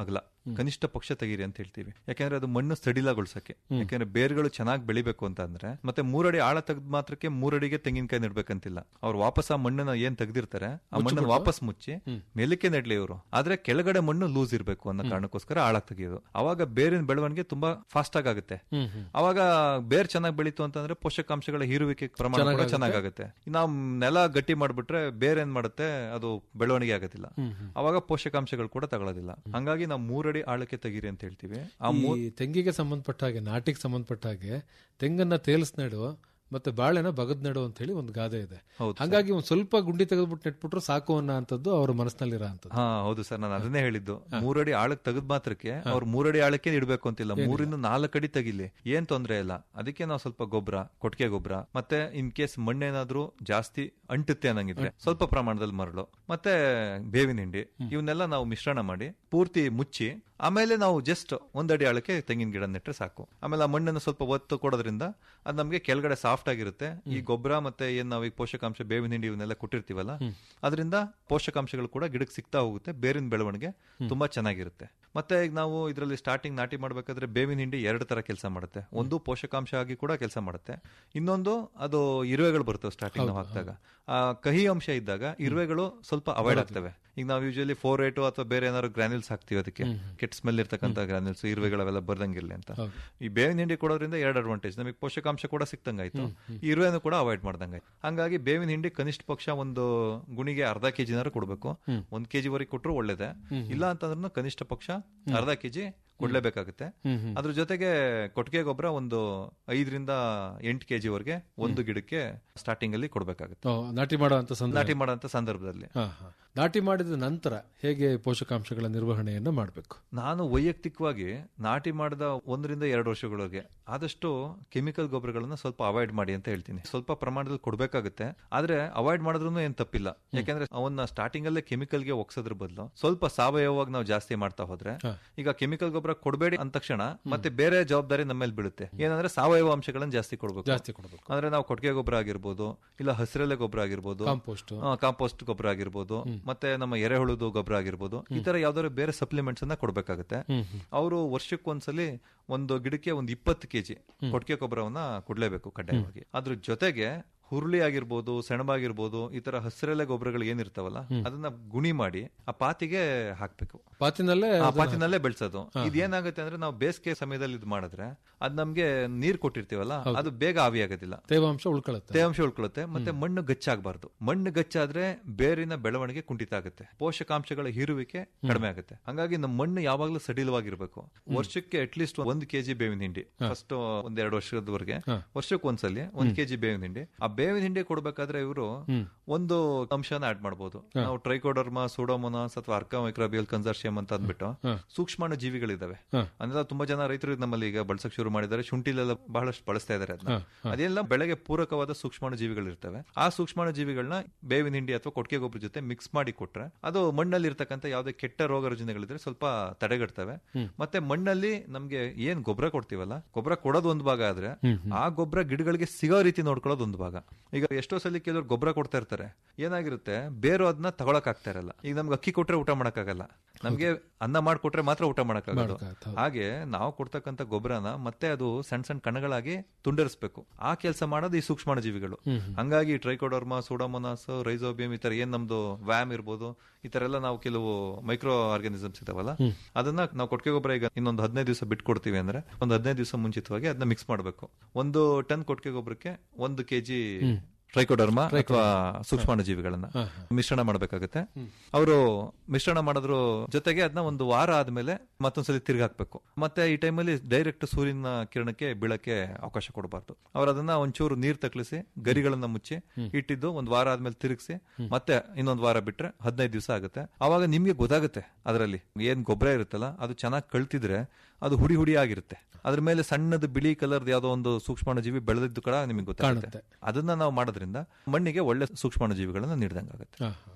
ಕನಿಷ್ಠ ಪಕ್ಷ ತೆಗೀರಿ ಅಂತ ಹೇಳ್ತೀವಿ ಯಾಕಂದ್ರೆ ಅದು ಮಣ್ಣು ಸಡಿಲಗೊಳ್ಸಕ್ಕೆ ಯಾಕಂದ್ರೆ ಬೇರ್ಗಳು ಚೆನ್ನಾಗಿ ಬೆಳಿಬೇಕು ಅಂತ ಅಂದ್ರೆ ಮತ್ತೆ ಮೂರಡಿ ಆಳ ತೆಗೆದ್ ಮಾತ್ರಕ್ಕೆ ಮೂರಡಿಗೆ ತೆಂಗಿನಕಾಯಿ ನೆಡ್ಬೇಕಂತಿಲ್ಲ ಅವ್ರು ವಾಪಸ್ ಆ ಮಣ್ಣನ್ನ ಏನ್ ತೆಗ್ದಿರ್ತಾರೆ ಆ ಮಣ್ಣನ್ನು ವಾಪಸ್ ಮುಚ್ಚಿ ಮೇಲಕ್ಕೆ ನೆಡ್ಲಿ ಇವರು ಆದ್ರೆ ಕೆಳಗಡೆ ಮಣ್ಣು ಲೂಸ್ ಇರಬೇಕು ಅನ್ನೋ ಕಾರಣಕ್ಕೋಸ್ಕರ ಆಳಕ್ ತೆಗೆಯೋದು ಅವಾಗ ಬೇರಿನ ಬೆಳವಣಿಗೆ ತುಂಬಾ ಫಾಸ್ಟ್ ಆಗುತ್ತೆ ಅವಾಗ ಬೇರ್ ಚೆನ್ನಾಗಿ ಬೆಳೀತು ಅಂತಂದ್ರೆ ಪೋಷಕಾಂಶಗಳ ಹೀರುವಿಕೆ ಪ್ರಮಾಣ ಕೂಡ ಚೆನ್ನಾಗಾಗುತ್ತೆ ನಾವು ನೆಲ ಗಟ್ಟಿ ಮಾಡ್ಬಿಟ್ರೆ ಬೇರೆ ಏನ್ ಮಾಡುತ್ತೆ ಅದು ಬೆಳವಣಿಗೆ ಆಗೋದಿಲ್ಲ ಅವಾಗ ಪೋಷಕಾಂಶಗಳು ಕೂಡ ತಗೊಳ್ಳೋದಿಲ್ಲ ಹಂಗಾಗಿ ನಾವು ಮೂರಡಿ ಆಳಕ್ಕೆ ತೆಗೀರಿ ಅಂತ ಹೇಳ್ತೀವಿ ಆ ಈ ಮೂರ್ ತೆಂಗಿಗೆ ಸಂಬಂಧಪಟ್ಟ ಹಾಗೆ ನಾಟಿಗೆ ಸಂಬಂಧಪಟ್ಟ ಹಾಗೆ ತೆಂಗನ್ನ ತೇಲ್ಸ್ ನೆಡು ಮತ್ತೆ ಬಾಳೆನ ಬಗದ್ ನೆಡು ಅಂತ ಹೇಳಿ ಒಂದು ಗಾದೆ ಇದೆ ಹೌದು ಹಂಗಾಗಿ ಒಂದ್ ಸ್ವಲ್ಪ ಗುಂಡಿ ತೆಗೆದ್ಬಿಟ್ಟು ನೆಟ್ಬಿಟ್ರು ಸಾಕು ಅನ್ನೋ ಅಂತದ್ದು ಅವ್ರ ಮನಸ್ಸಿನಲ್ಲಿರೋ ಅಂತದ್ದು ಹಾ ಹೌದು ಸರ್ ನಾನು ಅದನ್ನೇ ಹೇಳಿದ್ದು ಮೂರಡಿ ಆಳಕ್ ತೆಗೆದ್ ಮಾತ್ರಕ್ಕೆ ಅವ್ರು ಮೂರಡಿ ಆಳಕ್ಕೆ ಇಡಬೇಕು ಅಂತಿಲ್ಲ ಮೂರಿಂದ ನಾಲ್ಕು ಅಡಿ ತೆಗಿಲಿ ಏನ್ ತೊಂದ್ರೆ ಇಲ್ಲ ಅದಕ್ಕೆ ನಾವು ಸ್ವಲ್ಪ ಗೊಬ್ಬರ ಕೊಟ್ಟಿಗೆ ಗೊಬ್ಬರ ಮತ್ತೆ ಇನ್ ಕೇಸ್ ಮಣ್ಣೇನಾದ್ರೂ ಜಾಸ್ತಿ ಅಂಟುತ್ತೆ ಅನ್ನಂಗಿದ್ರೆ ಸ್ವಲ್ಪ ಪ್ರಮಾಣದಲ್ಲಿ ಮರಳು ಮತ್ತೆ ಬೇವಿನ ಹಿಂಡಿ ಇವನ್ನೆಲ್ಲ ನಾವು ಮಿಶ್ರಣ ಮಾಡಿ ಪೂರ್ತಿ ಮುಚ್ಚಿ ಆಮೇಲೆ ನಾವು ಜಸ್ಟ್ ಒಂದಡಿ ಆಳಕ್ಕೆ ತೆಂಗಿನ ಗಿಡ ನೆಟ್ರೆ ಸಾಕು ಆಮೇಲೆ ಆ ಮಣ್ಣನ್ನು ಸ್ವಲ್ಪ ಒತ್ತು ಕೊಡೋದ್ರಿಂದ ಅದು ನಮಗೆ ಕೆಳಗಡೆ ಸಾಫ್ಟ್ ಆಗಿರುತ್ತೆ ಈ ಗೊಬ್ಬರ ಮತ್ತೆ ಏನ್ ನಾವು ಈಗ ಪೋಷಕಾಂಶ ಬೇವಿನ ಹಿಂಡಿ ಇವನ್ನೆಲ್ಲ ಕೊಟ್ಟಿರ್ತೀವಲ್ಲ ಅದರಿಂದ ಪೋಷಕಾಂಶಗಳು ಕೂಡ ಗಿಡಕ್ಕೆ ಸಿಗ್ತಾ ಹೋಗುತ್ತೆ ಬೇರಿನ ಬೆಳವಣಿಗೆ ತುಂಬಾ ಚೆನ್ನಾಗಿರುತ್ತೆ ಮತ್ತೆ ಈಗ ನಾವು ಇದರಲ್ಲಿ ಸ್ಟಾರ್ಟಿಂಗ್ ನಾಟಿ ಮಾಡ್ಬೇಕಾದ್ರೆ ಬೇವಿನ ಹಿಂಡಿ ಎರಡು ತರ ಕೆಲಸ ಮಾಡುತ್ತೆ ಒಂದು ಪೋಷಕಾಂಶ ಆಗಿ ಕೂಡ ಕೆಲಸ ಮಾಡುತ್ತೆ ಇನ್ನೊಂದು ಅದು ಇರುವೆಗಳು ಬರ್ತವೆ ಸ್ಟಾರ್ಟಿಂಗ್ ನಾವು ಹಾಕಿದಾಗ ಆ ಕಹಿ ಅಂಶ ಇದ್ದಾಗ ಇರುವೆಗಳು ಸ್ವಲ್ಪ ಅವಾಯ್ಡ್ ಆಗ್ತವೆ ಈಗ ನಾವು ಯೂಶಲಿ ಫೋರ್ ಏಟು ಅಥವಾ ಬೇರೆ ಏನಾದ್ರು ಗ್ರಾನ್ಯೂಲ್ಸ್ ಹಾಕ್ತಿವಿ ಅದಕ್ಕೆ ಕೆಟ್ಟ ಸ್ಮೆಲ್ ಇರ್ತಕ್ಕಂಥ ಗ್ರಾನ್ಯೂಲ್ಸ್ ಇರುವೆಗಳೆಲ್ಲ ಬರ್ದಂಗಿರ್ಲಿ ಅಂತ ಈ ಬೇವಿನ ಹಿಂಡಿ ಕೊಡೋದ್ರಿಂದ ಎರಡು ಅಡ್ವಾಂಟೇಜ್ ನಮಗೆ ಪೋಷಕಾಂಶ ಕೂಡ ಸಿಕ್ತಂಗಾಯ್ತು ಈ ಇರುವೆನು ಕೂಡ ಅವಾಯ್ಡ್ ಮಾಡ್ದಂಗಾಯ್ತು ಹಂಗಾಗಿ ಬೇವಿನ ಹಿಂಡಿ ಕನಿಷ್ಠ ಪಕ್ಷ ಒಂದು ಗುಣಿಗೆ ಅರ್ಧ ಕೆಜಿನಾರು ಕೊಡಬೇಕು ಒಂದ್ ಕೆಜಿ ವರೆಗೆ ಕೊಟ್ಟರು ಒಳ್ಳೇದೆ ಇಲ್ಲ ಅಂತಂದ್ರೂ ಕನಿಷ್ಠ ಪಕ್ಷ ಅರ್ಧ ಕೆಜಿ ಕೊಡ್ಲೇಬೇಕಾಗುತ್ತೆ ಅದ್ರ ಜೊತೆಗೆ ಕೊಟ್ಟಿಗೆ ಗೊಬ್ಬರ ಒಂದು ಐದರಿಂದ ಎಂಟು ಕೆಜಿ ವರೆಗೆ ಒಂದು ಗಿಡಕ್ಕೆ ಸ್ಟಾರ್ಟಿಂಗ್ ಅಲ್ಲಿ ಕೊಡ್ಬೇಕಾಗುತ್ತೆ ಓ, ನಾಟಿ ಮಾಡೋ ಅಂತ ಸಂದರ್ಭ ನಾಟಿ ಮಾಡೋಂಥ ಸಂದರ್ಭದಲ್ಲಿ ಹಾ, ಹಾ. ನಾಟಿ ಮಾಡಿದ ನಂತರ ಹೇಗೆ ಪೋಷಕಾಂಶಗಳ ನಿರ್ವಹಣೆಯನ್ನ ಮಾಡಬೇಕು ನಾನು ವೈಯಕ್ತಿಕವಾಗಿ ನಾಟಿ ಮಾಡಿದ ಒಂದರಿಂದ ಎರಡು ವರ್ಷಗಳವರೆಗೆ ಆದಷ್ಟು ಕೆಮಿಕಲ್ ಗೊಬ್ಬರಗಳನ್ನ ಸ್ವಲ್ಪ ಅವಾಯ್ಡ್ ಮಾಡಿ ಅಂತ ಹೇಳ್ತೀನಿ ಸ್ವಲ್ಪ ಪ್ರಮಾಣದಲ್ಲಿ ಕೊಡ್ಬೇಕಾಗುತ್ತೆ ಆದ್ರೆ ಅವಾಯ್ಡ್ ಮಾಡಿದ್ರು ಏನ್ ತಪ್ಪಿಲ್ಲ ಯಾಕಂದ್ರೆ ಅವನ್ನ ಸ್ಟಾರ್ಟಿಂಗ್ ಅಲ್ಲೇ ಕೆಮಿಕಲ್ಗೆ ಒಗ್ಸೋದ್ರ ಬದಲು ಸ್ವಲ್ಪ ಸಾವಯವವಾಗಿ ನಾವು ಜಾಸ್ತಿ ಮಾಡ್ತಾ ಹೋದ್ರೆ ಈಗ ಕೆಮಿಕಲ್ ಗೊಬ್ಬರ ಕೊಡಬೇಡಿ ಅಂದ ತಕ್ಷಣ ಮತ್ತೆ ಬೇರೆ ಜವಾಬ್ದಾರಿ ನಮ್ಮ ಮೇಲೆ ಬೀಳುತ್ತೆ ಏನಂದ್ರೆ ಸಾವಯವ ಅಂಶಗಳನ್ನ ಜಾಸ್ತಿ ಕೊಡ್ಬೇಕು ಜಾಸ್ತಿ ಕೊಡಬೇಕು ಅಂದ್ರೆ ನಾವು ಕೊಟ್ಟಿಗೆ ಗೊಬ್ಬರ ಆಗಿರ್ಬೋದು ಇಲ್ಲ ಹಸಿರೆಲೆ ಗೊಬ್ಬರ ಆಗಿರ್ಬೋದು ಕಾಂಪೋಸ್ಟ್ ಕಾಂಪೋಸ್ಟ್ ಗೊಬ್ಬರ ಆಗಿರ್ಬೋದು ಮತ್ತೆ ನಮ್ಮ ಎರೆಹುಳುದು ಗೊಬ್ಬರ ಆಗಿರ್ಬೋದು ಈ ತರ ಯಾವ್ದಾದ್ರು ಬೇರೆ ಸಪ್ಲಿಮೆಂಟ್ಸ್ ಅನ್ನ ಕೊಡ್ಬೇಕಾಗುತ್ತೆ ಅವರು ವರ್ಷಕ್ಕೊಂದ್ಸಲಿ ಒಂದು ಗಿಡಕ್ಕೆ ಒಂದು ಇಪ್ಪತ್ತು ಕೆಜಿ ಕೊಟ್ಟಿಗೆ ಗೊಬ್ಬರವನ್ನ ಕೊಡ್ಲೇಬೇಕು ಕಡ್ಡಾಯವಾಗಿ ಅದ್ರ ಜೊತೆಗೆ ಹುರುಳಿ ಆಗಿರ್ಬೋದು ಸೆಣಬಾಗಿರ್ಬೋದು ಈ ತರ ಹಸಿರೆಲೆ ಗೊಬ್ಬರಗಳು ಏನಿರ್ತಾವಲ್ಲ ಅದನ್ನ ಗುಣಿ ಮಾಡಿ ಆ ಪಾತಿಗೆ ಹಾಕ್ಬೇಕು ಪಾತಿನಲ್ಲೇ ಆ ಪಾತಿನಲ್ಲೇ ಬೆಳ್ಸೋದು ಇದೇನಾಗುತ್ತೆ ಅಂದ್ರೆ ನಾವು ಬೇಸಿಗೆ ಸಮಯದಲ್ಲಿ ಇದು ಮಾಡಿದ್ರೆ ಅದ್ ನಮ್ಗೆ ನೀರ್ ಕೊಟ್ಟಿರ್ತೀವಲ್ಲ ಅದು ಬೇಗ ಆವಿ ಆಗೋದಿಲ್ಲ ತೇವಾಂಶ ಉಳ್ಕೊಳ್ಳುತ್ತೆ ತೇವಾಂಶ ಉಳ್ಕೊಳ್ಳುತ್ತೆ ಮತ್ತೆ ಮಣ್ಣು ಗಚ್ಚಾಗಬಾರ್ದು ಮಣ್ಣು ಗಚ್ಚಾದ್ರೆ ಬೇರಿನ ಬೆಳವಣಿಗೆ ಕುಂಠಿತ ಆಗುತ್ತೆ ಪೋಷಕಾಂಶಗಳ ಹೀರುವಿಕೆ ಕಡಿಮೆ ಆಗುತ್ತೆ ಹಂಗಾಗಿ ನಮ್ಮ ಮಣ್ಣು ಯಾವಾಗ್ಲೂ ಸಡಿಲವಾಗಿರ್ಬೇಕು ವರ್ಷಕ್ಕೆ ಅಟ್ಲೀಸ್ಟ್ ಒಂದ್ ಕೆಜಿ ಬೇವಿನ ಹಿಂಡಿ ಫಸ್ಟ್ ಒಂದ್ ಎರಡು ವರ್ಷದವರೆಗೆ ವರ್ಷಕ್ಕೆ ಒಂದ್ಸಲಿ ಒಂದ್ ಕೆಜಿ ಬೇವಿನ ಹಿಂಡಿ ಆ ಬೇವಿನ ಹಿಂಡಿ ಕೊಡ್ಬೇಕಾದ್ರೆ ಇವರು ಒಂದು ಅಂಶನ ಆಡ್ ಮಾಡಬಹುದು ನಾವು ಟ್ರೈಕೋಡರ್ಮಾ ಸೂಡೋಮೋನಾಸ್ ಅಥವಾ ಅರ್ಕಾ ಮೈಕ್ರೋಬಿಯಲ್ ಕನ್ಸರ್ಷಿಯಂ ಅಂತ ಅಂದ್ಬಿಟ್ಟು ಸೂಕ್ಷ್ಮಾಣು ಜೀವಿಗಳಿದಾವೆ ಅಂದ್ರೆ ತುಂಬಾ ಜನ ರೈತರು ನಮ್ಮಲ್ಲಿ ಈಗ ಬಳಸಕ್ ಶುರು ಮಾಡಿದ್ದಾರೆ ಶುಂಠಿಲೆಲ್ಲ ಬಹಳಷ್ಟು ಬಳಸ್ತಾ ಇದ್ದಾರೆ ಅದನ್ನ ಅದೆಲ್ಲ ಬೆಳೆಗೆ ಪೂರಕವಾದ ಸೂಕ್ಷ್ಮಾಣು ಜೀವಿಗಳು ಇರ್ತವೆ ಆ ಸೂಕ್ಷ್ಮಾಣು ಜೀವಿಗಳನ್ನ ಬೇವಿನ ಹಿಂಡಿ ಅಥವಾ ಕೊಟ್ಟಿಗೆ ಗೊಬ್ಬರ ಜೊತೆ ಮಿಕ್ಸ್ ಮಾಡಿ ಕೊಟ್ರೆ ಅದು ಮಣ್ಣಲ್ಲಿ ಇರ್ತಕ್ಕಂಥ ಯಾವುದೇ ಕೆಟ್ಟ ರೋಗ ರುಜಿನಗಳಿದ್ರೆ ಸ್ವಲ್ಪ ತಡೆಗಟ್ತವೆ ಮತ್ತೆ ಮಣ್ಣಲ್ಲಿ ನಮ್ಗೆ ಏನ್ ಗೊಬ್ಬರ ಕೊಡ್ತೀವಲ್ಲ ಗೊಬ್ಬರ ಕೊಡೋದು ಒಂದು ಭಾಗ ಆದ್ರೆ ಆ ಗೊಬ್ಬರ ಗಿಡಗಳಿಗೆ ಸಿಗೋ ರೀತಿ ನೋಡ್ಕೊಳ್ಳೋದು ಒಂದು ಭಾಗ ಈಗ ಎಷ್ಟೋ ಸಲ ಕೆಲವರು ಗೊಬ್ಬರ ಕೊಡ್ತಾ ಇರ್ತಾರೆ ಏನಾಗಿರುತ್ತೆ ಬೇರು ಅದನ್ನ ತಗೊಳಕ್ ಆಗ್ತಾ ಇರಲ್ಲ ಈಗ ನಮ್ಗೆ ಅಕ್ಕಿ ಕೊಟ್ರೆ ಊಟ ಮಾಡಕ್ಕಾಗಲ್ಲ ನಮ್ಗೆ ಅನ್ನ ಮಾಡ್ಕೊಟ್ರೆ ಮಾತ್ರ ಊಟ ಮಾಡಕ್ಕಾಗಲ್ಲ ಹಾಗೆ ನಾವು ಕೊಡ್ತಕ್ಕಂಥ ಗೊಬ್ಬರನ ಮತ್ತೆ ಅದು ಸಣ್ಣ ಸಣ್ಣ ಕಣಗಳಾಗಿ ತುಂಡರಿಸಬೇಕು ಆ ಕೆಲಸ ಮಾಡೋದು ಈ ಸೂಕ್ಷ್ಮಾಣು ಜೀವಿಗಳು ಹಂಗಾಗಿ ಟ್ರೈಕೋಡರ್ಮಾ ಸೂಡೋಮೋನಾಸ್ ರೈಸೋಬಿಯಂ ಈ ತರ ಏನ್ ನಮ್ದು ವ್ಯಾಮ್ ಇರ್ಬೋದು ಈ ತರ ಎಲ್ಲ ನಾವು ಕೆಲವು ಮೈಕ್ರೋ ಆರ್ಗಾನಿಸಮ್ಸ್ ಇದಾವಲ್ಲ ಅದನ್ನ ನಾವು ಕೊಟ್ಟಿಗೆ ಗೊಬ್ಬರ ಈಗ ಇನ್ನೊಂದು ಹದಿನೈದು ದಿವಸ ಬಿಟ್ಟು ಕೊಡ್ತೀವಿ ಅಂದ್ರೆ ಒಂದು ಹದಿನೈದು ದಿವಸ ಮುಂಚಿತವಾಗಿ ಅದನ್ನ ಮಿಕ್ಸ್ ಮಾಡಬೇಕು ಒಂದು ಟನ್ ಕೊಟ್ಟಿಗೆ ಗೊಬ್ಬರಕ್ಕೆ ಒಂದು ಕೆಜಿ ಟ್ರೈಕೋಡರ್ಮಾ ಅಥವಾ ಸೂಕ್ಷ್ಮಾಣು ಜೀವಿಗಳನ್ನ ಮಿಶ್ರಣ ಮಾಡಬೇಕಾಗುತ್ತೆ ಅವರು ಮಿಶ್ರಣ ಮಾಡೋದ್ರ ಜೊತೆಗೆ ಅದನ್ನ ಒಂದು ವಾರ ಆದ್ಮೇಲೆ ಮತ್ತೊಂದ್ಸಲಿ ತಿರ್ಗಿ ಹಾಕ್ಬೇಕು ಮತ್ತೆ ಈ ಟೈಮಲ್ಲಿ ಡೈರೆಕ್ಟ್ ಸೂರ್ಯನ ಕಿರಣಕ್ಕೆ ಬೀಳಕ್ಕೆ ಅವಕಾಶ ಕೊಡಬಾರ್ದು ಅವ್ರು ಅದನ್ನ ಒಂಚೂರು ನೀರ್ ತಕ್ಲಿಸಿ ಗರಿಗಳನ್ನ ಮುಚ್ಚಿ ಇಟ್ಟಿದ್ದು ಒಂದ್ ವಾರ ಆದ್ಮೇಲೆ ತಿರುಗಿಸಿ ಮತ್ತೆ ಇನ್ನೊಂದ್ ವಾರ ಬಿಟ್ರೆ ಹದಿನೈದು ದಿವಸ ಆಗುತ್ತೆ ಅವಾಗ ನಿಮ್ಗೆ ಗೊತ್ತಾಗುತ್ತೆ ಅದರಲ್ಲಿ ಏನ್ ಗೊಬ್ಬರ ಇರುತ್ತಲ್ಲ ಅದು ಚೆನ್ನಾಗಿ ಕಳ್ತಿದ್ರೆ ಅದು ಹುಡಿ ಹುಡಿ ಆಗಿರುತ್ತೆ ಅದ್ರ ಮೇಲೆ ಸಣ್ಣದು ಬಿಳಿ ಕಲರ್ ಯಾವ್ದೋ ಒಂದು ಸೂಕ್ಷ್ಮಾಣು ಜೀವಿ ಬೆಳೆದಿದ್ದು ಕೂಡ ನಿಮಗೆ ಗೊತ್ತಾಗುತ್ತೆ ಅದನ್ನ ನಾವು ಮಾಡೋದ್ರಿಂದ ಮಣ್ಣಿಗೆ ಒಳ್ಳೆ ಸೂಕ್ಷ್ಮಾಣು ಜೀವಿಗಳನ್ನ ನೀಡ್ದಂಗಾಗುತ್ತೆ ಹಾ, ಹಾ.